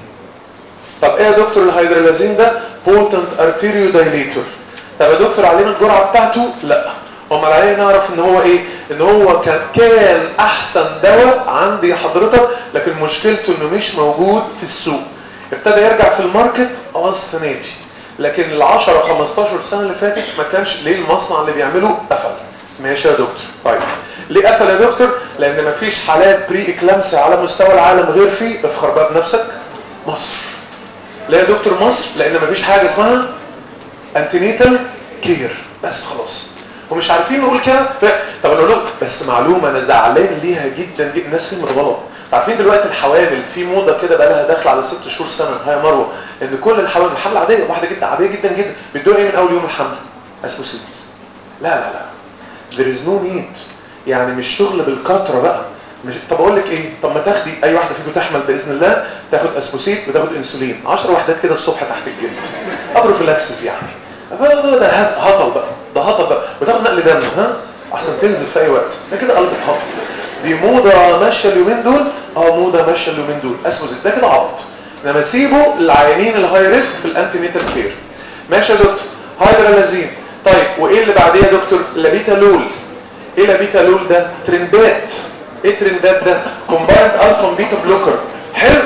طب ايه يا دكتور الهيدرالازين ده بوتنت ارتيريو دايليتور طب يا دكتور علينا الجرعه بتاعته لا امال علينا نعرف ان هو ايه ان هو كان كان احسن دواء عندي حضرتك لكن مشكلته انه مش موجود في السوق ابتدى يرجع في الماركت اه السنه دي لكن ال 10 15 سنه اللي فاتت ما كانش ليه المصنع اللي بيعمله قفل ماشي يا دكتور طيب ليه قفل يا دكتور لان ما فيش حالات بري اكلامسي على مستوى العالم غير في افخر بقى بنفسك مصر ليه يا دكتور مصر لان ما فيش حاجه اسمها انتينيتال كير بس خلاص ومش عارفين نقول كده طب انا اقول لكم بس معلومه انا زعلان ليها جدا جدا الناس فهمت غلط عارفين دلوقتي الحوامل في موضه كده بقى لها داخله على ست شهور سنه هي مروه ان كل الحوامل الحمل عاديه واحده جدا عاديه جدا جدا بيدوها ايه من اول يوم الحمل اسموسيتس لا لا لا there is no need يعني مش شغل بالكتره بقى مش طب اقول لك ايه طب ما تاخدي اي واحده فيكم تحمل باذن الله تاخد اسبوسيت وتاخد انسولين 10 وحدات كده الصبح تحت الجلد ابروفيلاكسس يعني ده هطل بقى ده هطل بقى وتاخد نقل دم ها احسن تنزل في اي وقت ده كده قلب هطل دي موضه ماشيه اليومين دول اه موضه ماشيه اليومين دول اسبوسيت ده كده عبط انما سيبه للعيانين الهاي ريسك في الانتي نيتال كير ماشي يا دكتور هايدرالازين طيب وايه اللي بعديه يا دكتور لابيتالول ايه لابيتالول ده ترندات ايه ترندات ده كومبايند الفا بيتا بلوكر حلو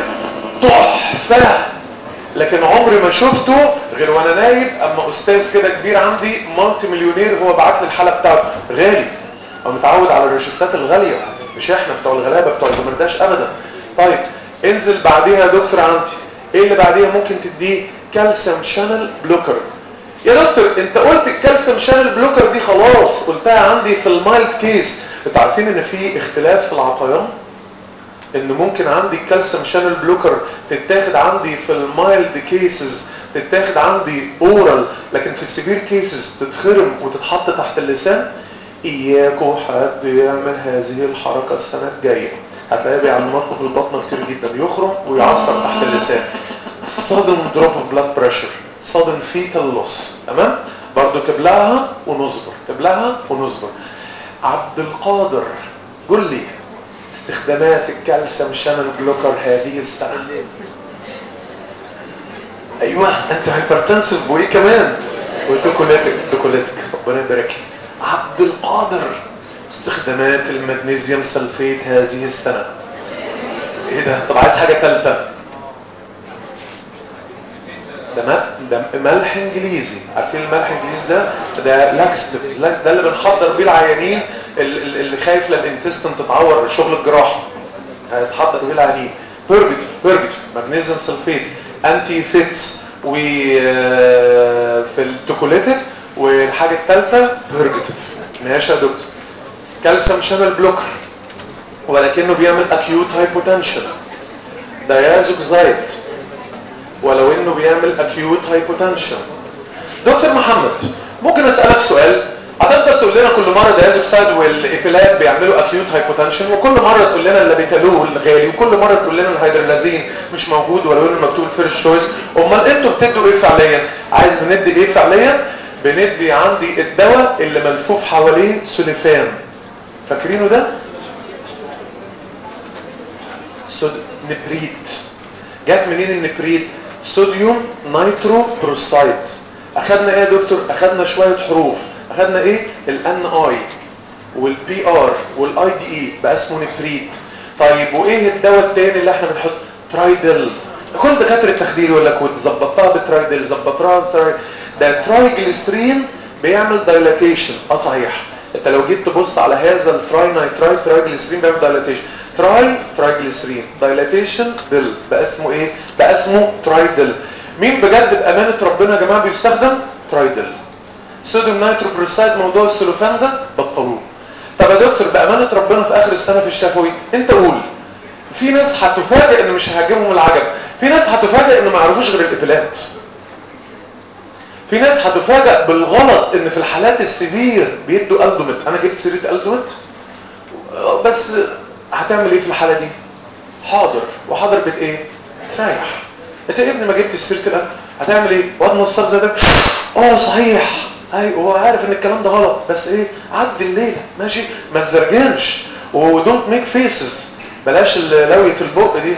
تحفه لكن عمري ما شفته غير وانا نايم اما استاذ كده كبير عندي مالتي مليونير هو بعت لي الحاله بتاعته غالي هو متعود على الروشتات الغاليه مش احنا بتوع الغلابه بتوع الجمرداش ابدا طيب انزل بعديها يا دكتور عندي ايه اللي بعديها ممكن تديه كالسيوم شانل بلوكر يا دكتور انت قلت الكالسيوم شانل بلوكر دي خلاص قلتها عندي في المايلد كيس انتوا عارفين ان في اختلاف في العطيان ان ممكن عندي الكالسيوم شانل بلوكر تتاخد عندي في المايلد كيسز تتاخد عندي اورال لكن في السيفير كيسز تتخرم وتتحط تحت اللسان اياكوا حد يعمل هذه الحركة السنة الجاية هتلاقيه بيعلمكم في البطن كتير جدا يخرم ويعصر تحت اللسان sudden drop of blood pressure sudden fetal loss تمام برضو تبلعها ونصبر تبلعها ونصبر عبد القادر قل لي استخدامات الكالسيوم شانل بلوكر هذه السنة ايوه انت هايبرتنسف وايه كمان وتوكولاتك توكولاتك ربنا يبارك عبد القادر استخدامات المغنيسيوم سلفيت هذه السنة ايه ده طب عايز حاجة ثالثة ده م- ده ملح انجليزي عارفين الملح الانجليزي ده ده لاكستيف لاكس ده اللي بنحضر بيه العيانين ال- ال- اللي خايف للانتستين تتعور شغل الجراحه هيتحضر بيه العيانين بيرجت بيرجت مغنيسيوم سلفيت انتي فيتس و آه، في التوكوليتيك والحاجه الثالثه بيرجت ماشي يا دكتور كالسيوم شانل بلوكر ولكنه بيعمل اكيوت هايبوتنشن دايازوكزايد ولو انه بيعمل اكيوت هايبوتنشن دكتور محمد ممكن اسالك سؤال هتفضل تقول لنا كل مره دايازوكسايد والايبيلات بيعملوا اكيوت هايبوتنشن وكل مره تقول لنا اللابيتالول الغالي وكل مره تقول لنا الهيدرلازين مش موجود ولو انه مكتوب فيرست شويس امال انتوا بتدوا ايه فعليا عايز بندي ايه فعليا بندي عندي الدواء اللي ملفوف حواليه سوليفان فاكرينه ده سود نبريت جت منين النبريت صوديوم نيترو بروسايد اخدنا ايه يا دكتور اخدنا شويه حروف اخدنا ايه الان اي والبي ار والاي دي اي بقى اسمه نبريت طيب وايه الدواء التاني اللي احنا بنحط ترايدل كل دكاتره التخدير يقول لك ظبطتها بترايدل ظبطتها بترايدل ده ترايجليسرين بيعمل دايلاتيشن اه صحيح انت لو جيت تبص على هذا التراي نايترايت ترايجليسرين بيعمل دايلاتيشن تراي ترايجليسرين دايلاتيشن دل بقى اسمه ايه بقى اسمه ترايدل مين بجد بامانه ربنا يا جماعه بيستخدم ترايدل صوديوم نيترو بروسايد موضوع السلوفان ده بطلوه طب يا دكتور بامانه ربنا في اخر السنه في الشفوي انت قول في ناس هتفاجئ ان مش هيعجبهم العجب في ناس هتفاجئ ان ما يعرفوش غير الابلات في ناس هتفاجئ بالغلط ان في الحالات السيفير بيدوا الدومت انا جبت سيره الدومت بس هتعمل ايه في الحاله دي حاضر وحاضر بت ايه تريح انت يا ابني ما جبتش سيره القلب هتعمل ايه واد نصاب زي ده اه صحيح ايوه هو عارف ان الكلام ده غلط بس ايه عدي الليله ماشي ما تزرجنش ودونت ميك فيسز بلاش لويه البق دي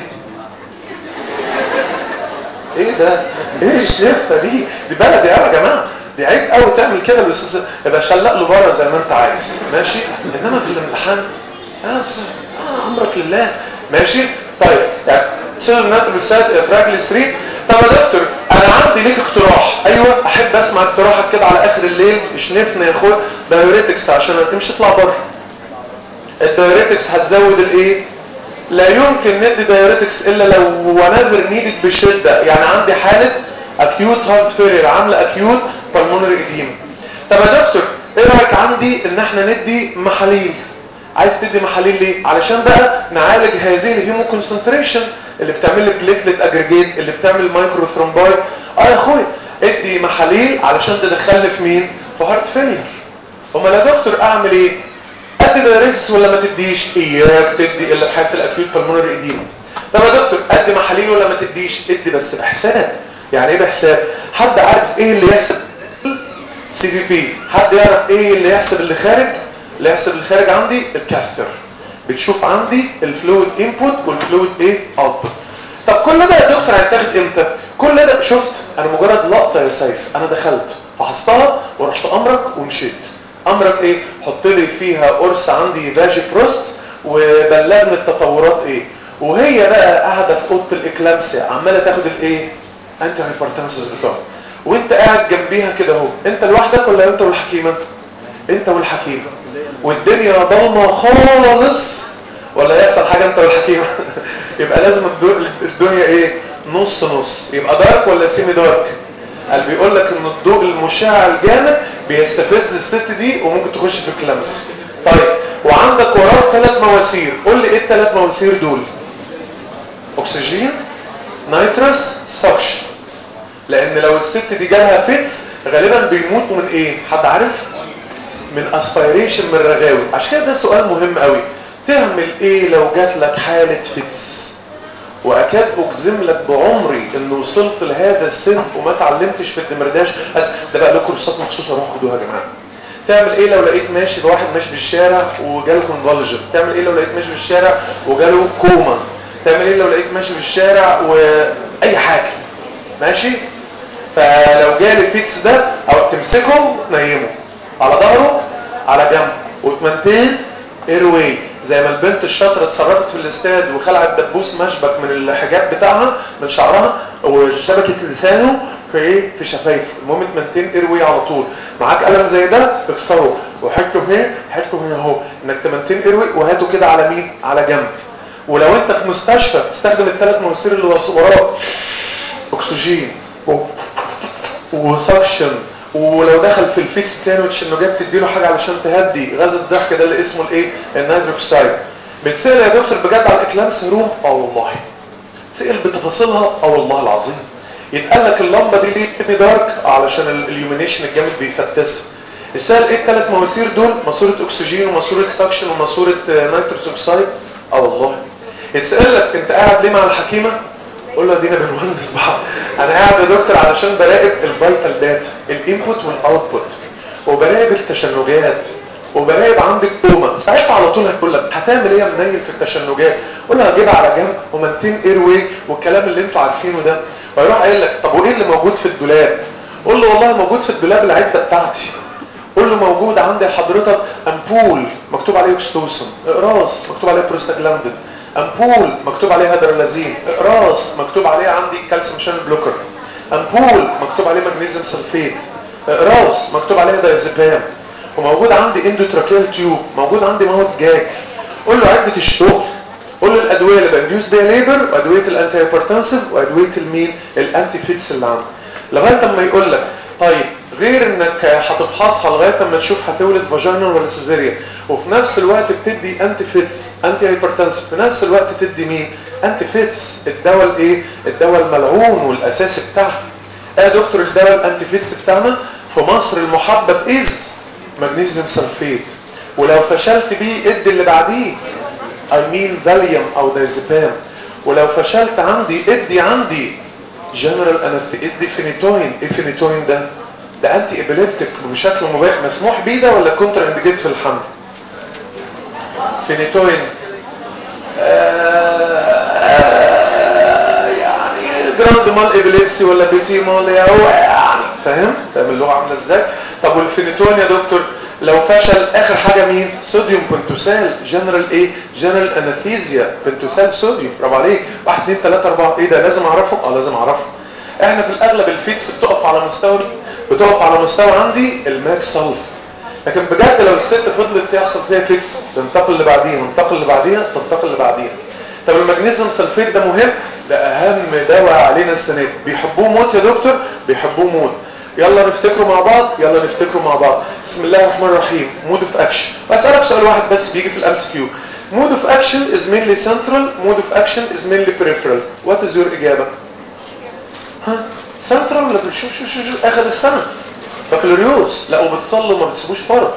ايه ده ايه الشفه دي دي بلد يا جماعه دي عيب قوي تعمل كده الاستاذ يبقى شلق له بره زي ما انت عايز ماشي انما في الامتحان اه آه، امرك لله ماشي طيب يعني سيد الناتر بالسيد افراج 3 طب يا دكتور انا عندي ليك اقتراح ايوه احب اسمع اقتراحك كده على اخر الليل شنفنا يا اخويا دايوريتكس عشان مش تطلع بره الدايوريتكس هتزود الايه لا يمكن ندي دايوريتكس الا لو ونذر نيدد بشده يعني عندي حاله اكيوت هارت فيلير عامله اكيوت بالمونري اديم طب يا دكتور ايه رايك عندي ان احنا ندي محاليل عايز تدي محاليل ليه علشان بقى نعالج هذه الهيمو كونسنتريشن اللي بتعمل لي بليتلت اجريجيت اللي بتعمل مايكرو ثرومباي اه يا اخويا ادي محاليل علشان تدخلني في مين في هارت فيلير امال يا دكتور اعمل ايه ادي دايركتس ولا ما تديش اياك تدي الا في حاله الاكيوت بالمونري اديما طب يا دكتور ادي محاليل ولا ما تديش ادي بس بحساب يعني ايه بحساب حد عارف ايه اللي يحسب سي في بي حد يعرف ايه اللي يحسب اللي خارج اللي يحسب اللي خارج عندي الكاثتر بتشوف عندي الفلويد انبوت والفلويد ايه اوتبوت طب كل ده يا دكتور هيتاخد امتى كل ده شفت انا مجرد لقطه يا سيف انا دخلت فحصتها ورحت امرك ومشيت امرك ايه حط لي فيها قرص عندي فاجي بروست وبلغني التطورات ايه وهي بقى قاعده في اوضه الاكلامسيا عماله تاخد الايه انت هايبرتنسس بتاعها وانت قاعد جنبيها كده اهو انت لوحدك ولا انت والحكيمه انت والحكيمه والدنيا ضلمه خالص ولا يحصل حاجه انت والحكيمه يبقى لازم الدو- الدنيا ايه نص نص يبقى دارك ولا سيمي دارك قال بيقول لك ان الضوء المشع الجامد بيستفز الست دي وممكن تخش في كلامس طيب وعندك وراه ثلاث مواسير قول لي ايه الثلاث مواسير دول اكسجين نيترس سكشن لان لو الست دي جالها فيتس غالبا بيموتوا من ايه حد عارف من اسبيريشن من الرغاوي عشان كده ده سؤال مهم قوي تعمل ايه لو جات لك حاله فيتس واكاد اجزم لك بعمري ان وصلت لهذا السن وما اتعلمتش في الدمرداش بس ده بقى له كورسات مخصوصه روحوا خدوها يا جماعه تعمل ايه لو لقيت ماشي بواحد ماشي في الشارع وجاله كونفولجن تعمل ايه لو لقيت ماشي في الشارع وجاله كوما تعمل ايه لو لقيت ماشي في الشارع واي حاجه ماشي فلو جالي فيتس ده او تمسكه تنيمه على ظهره على جنب وتمنتين ايروي زي ما البنت الشاطره اتصرفت في الاستاد وخلعت دبوس مشبك من الحجاب بتاعها من شعرها وشبكت لسانه في ايه في شفايفه المهم تمنتين ايروي على طول معاك قلم زي ده اكسره وحطه هنا حطه هنا اهو انك تمنتين ايروي وهاته كده على مين على جنب ولو انت في مستشفى استخدم الثلاث مواسير اللي وراك اكسجين وسكشن ولو دخل في الفيت ساندوتش انه جاب تديله حاجه علشان تهدي غاز الضحك ده اللي اسمه الايه النيتروكسيد بتسال يا دكتور بجد على الاكلامس روم اه والله سال بتفاصيلها اه والله العظيم يتقال لك اللمبه دي ليه سيمي دارك علشان اليومينيشن الجامد بيفتسها السؤال ايه الثلاث مواسير دول ماسوره اكسجين وماسوره سكشن وماسوره نيتروس اوكسيد اه والله يتسال لك انت قاعد ليه مع الحكيمه قول له ادينا بنونس بعض انا قاعد يا دكتور علشان براقب الفيتال داتا الانبوت والاوتبوت وبراقب التشنجات وبراقب عندك توما ساعتها على طول هتقول لك هتعمل ايه يا منيل في التشنجات قول له هجيبها على جنب ومنتين اير واي والكلام اللي انتوا عارفينه ده ويروح قايل لك طب وايه اللي موجود في الدولاب قول له والله موجود في الدولاب العده بتاعتي قول له موجود عندي حضرتك امبول مكتوب عليه اوكستوسن اقراص مكتوب عليه بروستاجلاندين امبول مكتوب عليه هيدرالازين اقراص مكتوب عليه عندي كالسيوم شانل بلوكر امبول مكتوب عليه مغنيسيوم سلفيت اقراص مكتوب عليه دايزيبام وموجود عندي اندوتراكيال تيوب موجود عندي ماوث جاج قول له عده الشغل قول له الادويه اللي بندوس بيها ليبر وادويه الانتي هايبرتنسيف وادويه المين الانتي فيتس اللي عندي لغايه اما يقول لك طيب غير انك هتفحصها لغايه اما تشوف هتولد فاجينال ولا سيزيريان وفي نفس الوقت بتدي انتي فيتس انتي هايبرتنسيف في نفس الوقت تدي مين انتي فيتس الدواء الايه الدواء الملعون والاساسي بتاعها يا دكتور الدواء الانتي فيتس بتاعنا في مصر المحبب از مغنيسيوم سلفيت ولو فشلت بيه ادي اللي بعديه اي مين فاليوم او دايزيبام ولو فشلت عندي ادي عندي جنرال انستي ادي فينيتوين ايه فينيتوين ده ده انتي ابيليبتيك بشكل مباشر مسموح بيه ده ولا كونتر انديكيت في الحمل فينيتوين آه يعني جراند مال ابيليبسي ولا بيتي مال يا هو يعني فاهم فاهم اللغه عامله ازاي طب والفينيتوين يا دكتور لو فشل اخر حاجه مين صوديوم بنتوسال جنرال ايه جنرال انستيزيا بنتوسال صوديوم برافو عليك 1 2 3 4 ايه ده لازم اعرفه اه لازم اعرفه احنا في الاغلب الفيتس بتقف على مستوى بتقف على مستوى عندي الماك سلف لكن بجد لو الست فضلت تحصل فيها فيكس تنتقل اللي بعديها تنتقل اللي بعديها تنتقل اللي بعديها طب المغنيسيوم سلفيت ده مهم ده اهم دواء علينا السنه دي بيحبوه موت يا دكتور بيحبوه موت يلا نفتكروا مع بعض يلا نفتكروا مع بعض بسم الله الرحمن الرحيم مود اوف اكشن واسالك سؤال واحد بس بيجي في الام كيو مود اوف اكشن از مينلي سنترال مود اوف اكشن از مينلي بريفرال وات از يور اجابه ها سنترال ولا شوف شوف شوف شوف اخر السنه بكالوريوس لا وبتصلي وما بتسيبوش فرض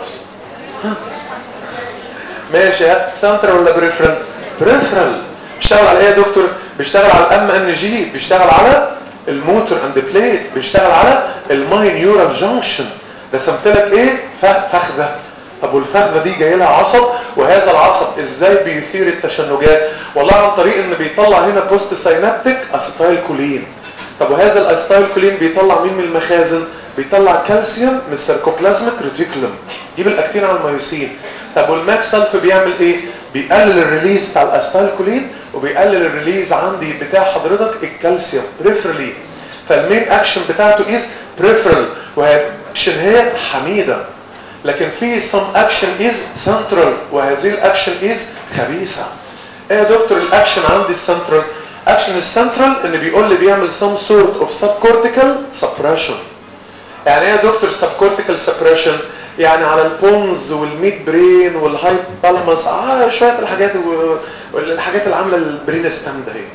ماشي ها سنترال ولا بريفرال بريفرال بيشتغل على ايه يا دكتور بيشتغل على الام ان جي بيشتغل على الموتور اند بليت بيشتغل على الماي نيورال جانكشن رسمت لك ايه فخذه طب والفخذه دي جاي لها عصب وهذا العصب ازاي بيثير التشنجات والله عن طريق ان بيطلع هنا بوست ساينابتيك اسيتايل كولين طب وهذا الاسيتايل كولين بيطلع مين من المخازن بيطلع كالسيوم من السيركوبلازميك ريتيكولوم جيب الاكتين على الميوسين طب والماك سلف بيعمل ايه بيقلل الريليز بتاع الاسيتايل كولين وبيقلل الريليز عندي بتاع حضرتك الكالسيوم بريفرلي فالمين اكشن بتاعته از بريفرال وهي اكشن هي حميده لكن في some action is central وهذه الاكشن is خبيثه ايه يا دكتور الاكشن عندي السنترال اكشن السنترال ان بيقول لي بيعمل some sort of subcortical suppression يعني ايه يا دكتور subcortical suppression يعني على البونز والميد برين والهايبالمس آه شويه الحاجات والحاجات اللي عامله البرين ستام ده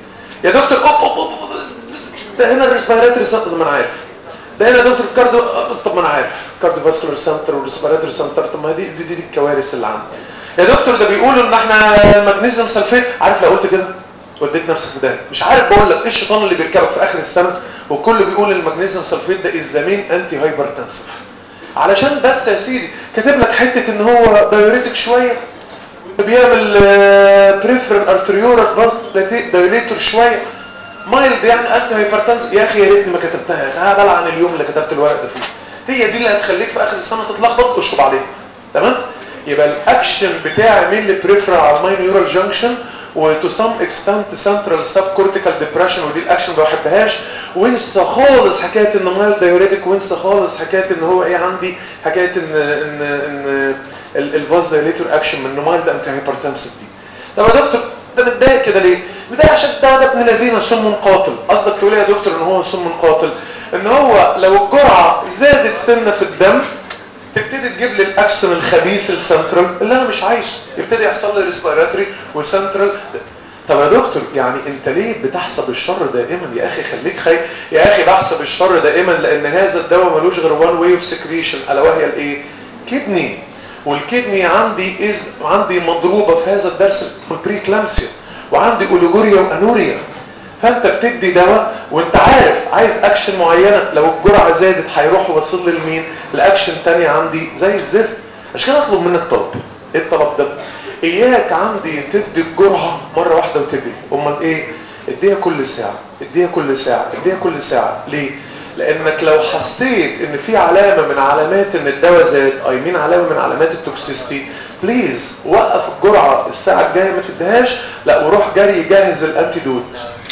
يا دكتور أوب أوب أوب أوب. ده هنا الريسبيراتوري سنتر ما انا عارف ده هنا دكتور كاردو طب ما انا عارف كاردو فاسكولار سنتر والريسبيراتوري سنتر طب ما دي دي, دي الكوارث اللي عندي يا دكتور ده بيقولوا ان احنا المغنيسيوم سلفيت عارف لو قلت كده وديت نفسك في ده مش عارف بقول لك ايه الشيطان اللي بيركبك في اخر السنه وكله بيقول المغنيسيوم سلفيت ده از ذا مين انتي هايبرتنسف علشان بس يا سيدي كاتب لك حته ان هو دايوريتك شويه بيعمل بريفرال ارتريورال باس دايليتور شويه مايلد يعني انت هايبرتنس يا اخي يا ريتني ما كتبتها انا بلعن اليوم اللي كتبت الورق ده فيه هي دي اللي هتخليك في اخر السنه تتلخبط واشطب عليها تمام يبقى الاكشن بتاعي مين البريفرال على الماينيورال جانكشن وتو سم اكستنت سنترال سب كورتيكال ديبريشن ودي الاكشن ما بحبهاش وانسى خالص حكايه ان مايلد دايوريتك وانسى خالص حكايه ان هو ايه عندي حكايه ان ان ان الفاز دايليتور اكشن من مايلد انتي هايبرتنسيف دي طب يا دكتور ده متضايق كده ليه متضايق عشان ده ده ابن لذينه سم قاتل قصدك تقول يا دكتور ان هو سم قاتل ان هو لو الجرعه زادت سنه في الدم تبتدي تجيب لي الاكشن الخبيث السنترال اللي انا مش عايزه يبتدي يحصل لي ريسبيراتوري والسنترال طب يا دكتور يعني انت ليه بتحسب الشر دائما يا اخي خليك خايف يا اخي بحسب الشر دائما لان هذا الدواء ملوش غير وان واي اوف سكريشن الا وهي الايه كدني والكدني عندي إز عندي مضروبه في هذا الدرس البري كلامسيا وعندي اوليجوريا وانوريا فانت بتدي دواء وانت عارف عايز اكشن معينه لو الجرعه زادت هيروح يوصل لي لمين لاكشن تاني عندي زي الزفت عشان كده اطلب منك طلب ايه الطلب ده اياك عندي تدي الجرعه مره واحده وتجري امال ايه اديها كل ساعه اديها كل ساعه اديها كل ساعه ليه لانك لو حسيت ان في علامه من علامات ان الدواء زاد اي مين علامه من علامات التوكسيستي بليز وقف الجرعه الساعه الجايه ما تديهاش لا وروح جري جهز الانتيدوت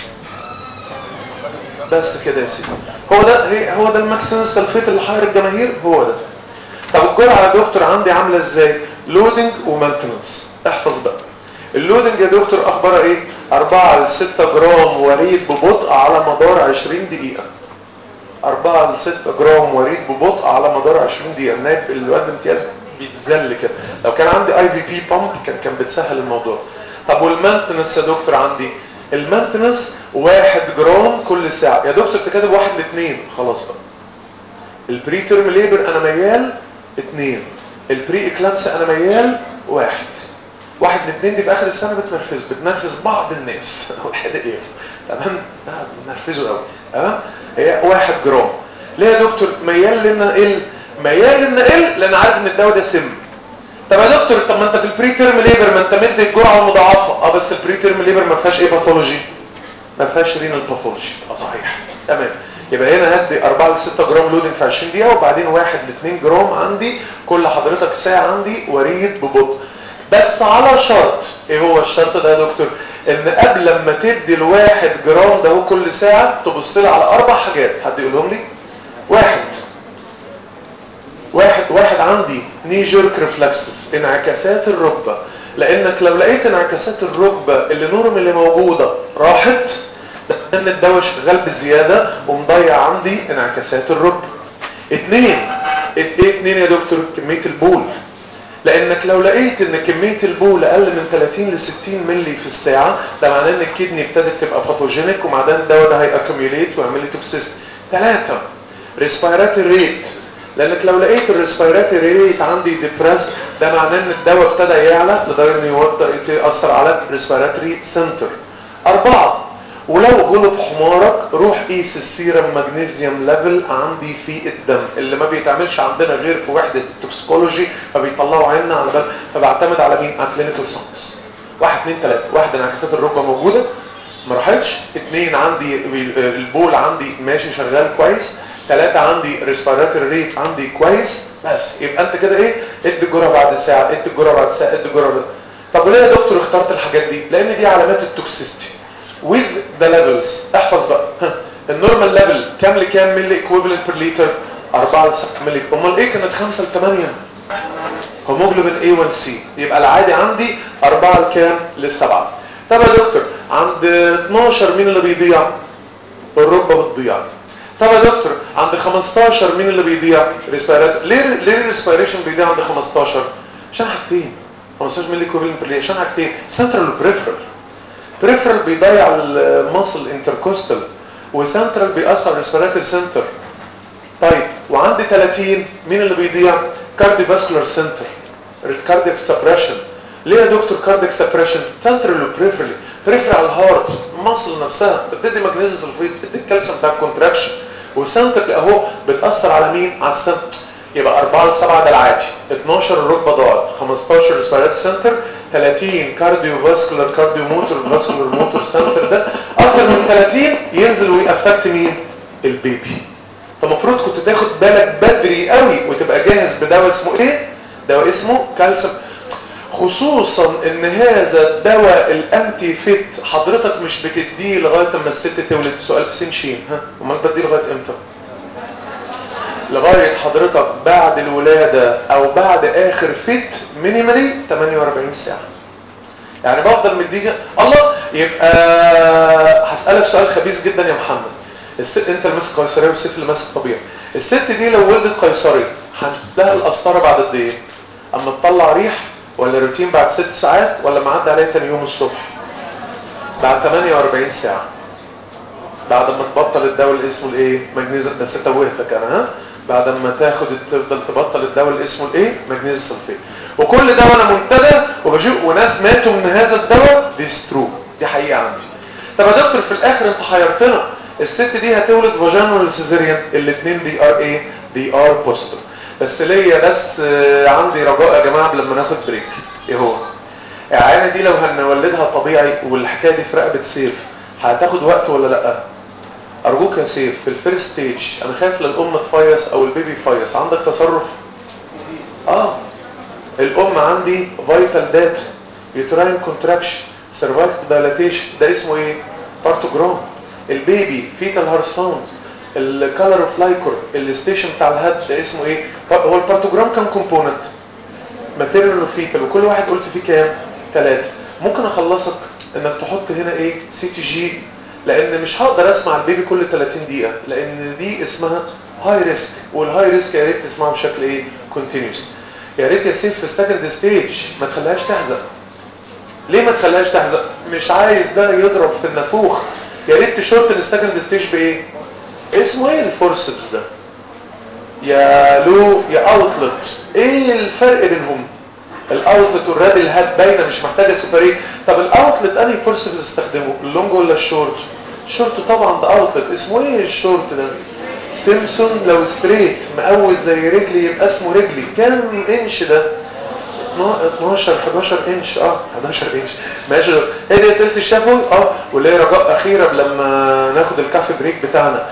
بس كده يا سيدي هو ده هي هو ده الماكسيمم سلفيت اللي حير الجماهير هو ده طب الجرعه يا دكتور عندي عامله ازاي لودنج ومانتنس احفظ بقى اللودنج يا دكتور اخبارها ايه 4 ل 6 جرام وريد ببطء على مدار 20 دقيقه 4 ل 6 جرام وريد ببطء على مدار 20 دقيقه النايب الواد امتياز بيتذل كده لو كان عندي اي في بي بامب كان كان بتسهل الموضوع طب والمانتنس يا دكتور عندي المانتنس واحد جرام كل ساعة يا دكتور تكاتب واحد لاثنين خلاص بقى البري تيرم ليبر انا ميال اثنين البري اكلامس انا ميال واحد واحد لاثنين دي في اخر السنة بتنرفز بتنرفز بعض الناس واحد ايه تمام اه بتنرفزه قوي تمام هي واحد جرام ليه يا دكتور ميال لان ال ميال لان ال لان عارف ان الدواء ده سم طب يا دكتور طب ما انت في البري تيرم ليبر ما انت مدي الجرعه المضاعفه اه بس البري تيرم ليبر ما فيهاش ايه باثولوجي ما فيهاش رينال باثولوجي اه صحيح تمام يبقى هنا هدي 4 ل 6 جرام لودنج في 20 دقيقه وبعدين 1 ل 2 جرام عندي كل حضرتك ساعه عندي وريد ببطء بس على شرط ايه هو الشرط ده يا دكتور ان قبل لما تدي الواحد جرام ده كل ساعه تبص لي على اربع حاجات حد يقولهم لي واحد واحد واحد عندي ني جيرك ريفلكسز انعكاسات الركبه لانك لو لقيت انعكاسات الركبه اللي نورم اللي موجوده راحت ده ان الدواء شغال بزياده ومضيع عندي انعكاسات الركبه اتنين ايه اتنين يا دكتور كميه البول لانك لو لقيت ان كميه البول اقل من 30 ل 60 مللي في الساعه ده معناه ان الكدني ابتدت تبقى باثوجينيك ومعناه الدواء ده هيأكوميوليت ويعمل لي توكسيست ثلاثه ريسبيراتوري ريت لانك لو لقيت الريسبيراتوري ريت عندي ديبرس ده معناه ان الدواء ابتدى يعلى لدرجه انه يوطى ياثر على الريسبيراتوري سنتر اربعه ولو غلط حمارك روح قيس السيرم مغنيسيوم ليفل عندي في الدم اللي ما بيتعملش عندنا غير في وحده التوكسيكولوجي فبيطلعوا عيننا على بال فبعتمد على مين على كلينيكال ساينس واحد اثنين ثلاثه واحد انعكاسات الركبه موجوده ما راحتش اثنين عندي البول عندي ماشي شغال كويس ثلاثة عندي ريسبيراتوري ريت عندي كويس بس يبقى انت كده ايه ادي الجرعه بعد ساعه ادي الجرعه بعد ساعه ادي الجرعه بعد طب وليه يا دكتور اخترت الحاجات دي لان دي علامات التوكسيستي with the levels احفظ بقى النورمال ليفل كام لكام ملي ايكويفالنت بير لتر 4 ل 6 ملي امال ايه كانت 5 ل 8 هيموجلوبين A1C يبقى العادي عندي 4 لكام للسبعة طب يا دكتور عند 12 مين اللي بيضيع الركبه بتضيع طب يا دكتور عند 15 مين اللي بيضيع ريسبيرات ليه ليه الريسبيريشن بيضيع عند 15 عشان حاجتين 15 ملي ايكويفالنت بير عشان حاجتين سنترال وبريفرال بريفرال بيضيع المصل انتركوستال وسنترال بيأثر ريسبيراتوري سنتر طيب وعندي 30 مين اللي بيضيع كارديو فاسكولار سنتر كاردياك سبريشن ليه يا دكتور كاردياك سبريشن سنترال وبريفرالي بريفرال على الهارت المصل نفسها بتدي مغنيسيوم سلفيت بتدي الكالسيوم بتاع الكونتراكشن والسنتر اهو بتاثر على مين على السنتر يبقى 4 ل 7 ده العادي 12 الركبه ضاعت 15 ريسبيراتوري سنتر 30 كارديو فاسكولار كارديو موتور فاسكولار موتور سنتر ده اكتر من 30 ينزل ويأفكت مين البيبي فالمفروض كنت تاخد بالك بدري قوي وتبقى جاهز بدواء اسمه ايه دواء اسمه كالسيوم خصوصا ان هذا الدواء الانتي فيت حضرتك مش بتديه لغايه اما الست تولد سؤال بسين شين ها امال بديه لغايه امتى لغايه حضرتك بعد الولاده او بعد اخر فيت مينيمالي 48 ساعه يعني بفضل مديك الله يبقى هسالك سؤال خبيث جدا يا محمد الست انت اللي ماسك قيصريه والست اللي ماسك طبيعي الست دي لو ولدت قيصريه هنفتها القسطره بعد قد ايه اما تطلع ريح ولا روتين بعد ست ساعات ولا معدي عليها تاني يوم الصبح بعد 48 ساعه بعد ما تبطل الدواء اللي اسمه الايه مغنيزيوم بس توهتك انا ها بعد ما تاخد تفضل تبطل الدواء اللي اسمه الايه مغنيزيوم سلفيت وكل ده وانا منتدى وبشوف وناس ماتوا من هذا الدواء دي سترو دي حقيقه عندي طب يا دكتور في الاخر انت حيرتنا الست دي هتولد فاجينا ولا سيزيريان الاثنين دي ار ايه دي ار بوزيتيف بس ليا بس عندي رجاء يا جماعه قبل ما ناخد بريك ايه هو العيانه دي لو هنولدها طبيعي والحكايه دي في رقبه سيف هتاخد وقت ولا لا ارجوك يا سيف في الفيرست ستيج انا خايف للام تفيص او البيبي يفيص عندك تصرف اه الام عندي فيتال داتا يوتراين كونتراكشن سيرفايكال دايلاتيشن ده اسمه ايه بارتوجرام البيبي فيتال هارت ساوند الكالر اوف لايكور الستيشن بتاع الهاد ده اسمه ايه هو البارتوجرام كام كومبوننت ماتيريال وفيتال وكل واحد قلت فيه كام ثلاثه ممكن اخلصك انك تحط هنا ايه سي تي جي لان مش هقدر اسمع البيبي كل 30 دقيقه لان دي اسمها هاي ريسك والهاي ريسك يا ريت تسمعه بشكل ايه كونتينيوس يا ريت يا سيف في السكند ستيج ما تخليهاش تحزق ليه ما تخليهاش تحزق مش عايز ده يضرب في النافوخ يا ريت تشوط السكند ستيج بايه اسمه ايه الفورسبس ده يا لو يا اوتلت ايه الفرق بينهم الاوتلت والرادل هات باينه مش محتاجه سيبريت طب الاوتلت انهي فورسبس استخدمه اللونج ولا الشورت الشورت طبعا ده اوتلت اسمه ايه الشورت ده سيمسون لو ستريت مقوز زي رجلي يبقى اسمه رجلي كام انش ده 12 11 انش اه 11 انش ماشي هي دي اسئله الشفوي اه واللي هي رجاء اخيره لما ناخد الكافي بريك بتاعنا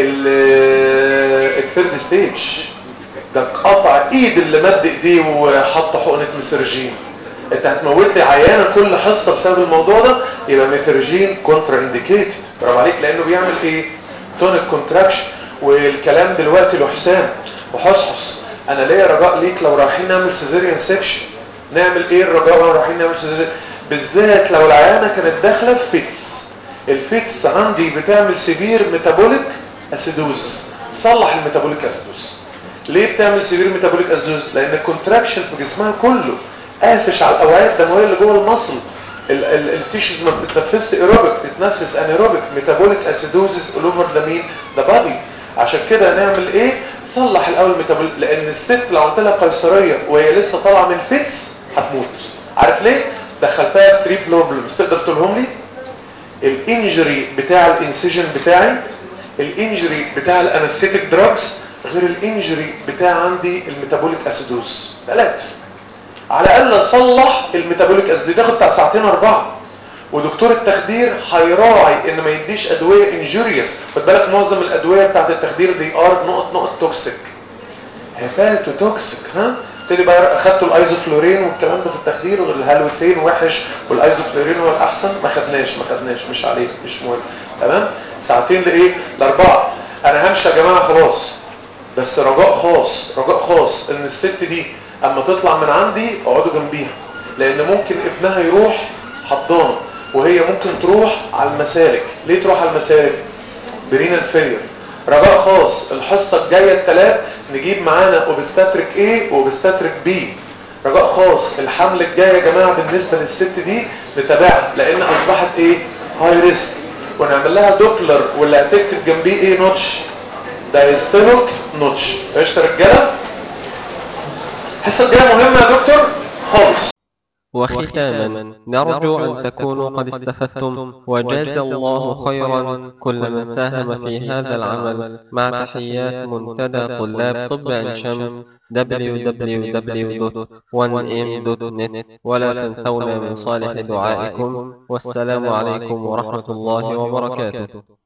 الثيرد ستيج ده قطع ايد اللي مد ايديه وحط حقنه مسرجين انت هتموت لي عيانه كل حصه بسبب الموضوع ده يبقى ميثرجين كونترا انديكيتد برافو عليك لانه بيعمل ايه تونيك كونتراكشن والكلام دلوقتي له حسام وحصحص انا ليا رجاء ليك لو رايحين نعمل سيزيريان سيكشن نعمل ايه الرجاء وانا رايحين نعمل سيزيريان بالذات لو العيانه كانت داخله في فيتس الفيتس عندي بتعمل سيفير ميتابوليك اسيدوز صلح الميتابوليك اسيدوز ليه بتعمل سيفير ميتابوليك اسيدوز لان الكونتراكشن في جسمها كله قافش على الاوعيه الدمويه اللي جوه المصل التيشوز ما بتتنفسش ايروبيك تتنفس انيروبيك ميتابوليك اسيدوزس اول اوفر ذا مين ذا بادي عشان كده نعمل ايه صلح الاول الميتابوليك لان الست لو عملت لها قيصريه وهي لسه طالعه من فيتس هتموت عارف ليه دخلتها في 3 بروبلمز تقدر تقولهم لي الانجري بتاع الانسيجن بتاعي الانجري بتاع الانستيك دراجز غير الانجري بتاع عندي الميتابوليك اسيدوز ثلاثه على الاقل اصلح الميتابوليك اسيد تاخد بتاع ساعتين اربعه ودكتور التخدير هيراعي ان ما يديش ادويه انجوريوس خد بالك معظم الادويه بتاعت التخدير دي ار نقط نقط توكسيك هيباتو توكسيك ها تبتدي بقى اخدتوا الايزوفلورين والكلام ده في التخدير والهالوثين وحش والايزوفلورين هو الاحسن ما خدناش ما خدناش مش عليه مش مهم تمام ساعتين لايه لاربعه انا همشي يا جماعه خلاص بس رجاء خاص رجاء خاص ان الست دي اما تطلع من عندي اقعدوا جنبيها لان ممكن ابنها يروح حضانه وهي ممكن تروح على المسالك ليه تروح على المسالك برينال فيلير رجاء خاص الحصه الجايه الثلاث نجيب معانا اوبستاتريك ايه واوبستاتريك بي رجاء خاص الحمل الجاي يا جماعه بالنسبه للست دي نتابعها لان اصبحت ايه هاي ريسك ونعمل لها دوبلر واللي هتكتب جنبيه ايه نوتش دايستينوك نوتش قشطه يا رجاله الحصه الجايه مهمه يا دكتور خالص وختاما نرجو أن تكونوا قد استفدتم وجاز الله خيرا كل من ساهم في هذا العمل مع تحيات منتدى طلاب طب عين شمس www.1m.net ولا تنسونا من صالح دعائكم والسلام عليكم ورحمة الله وبركاته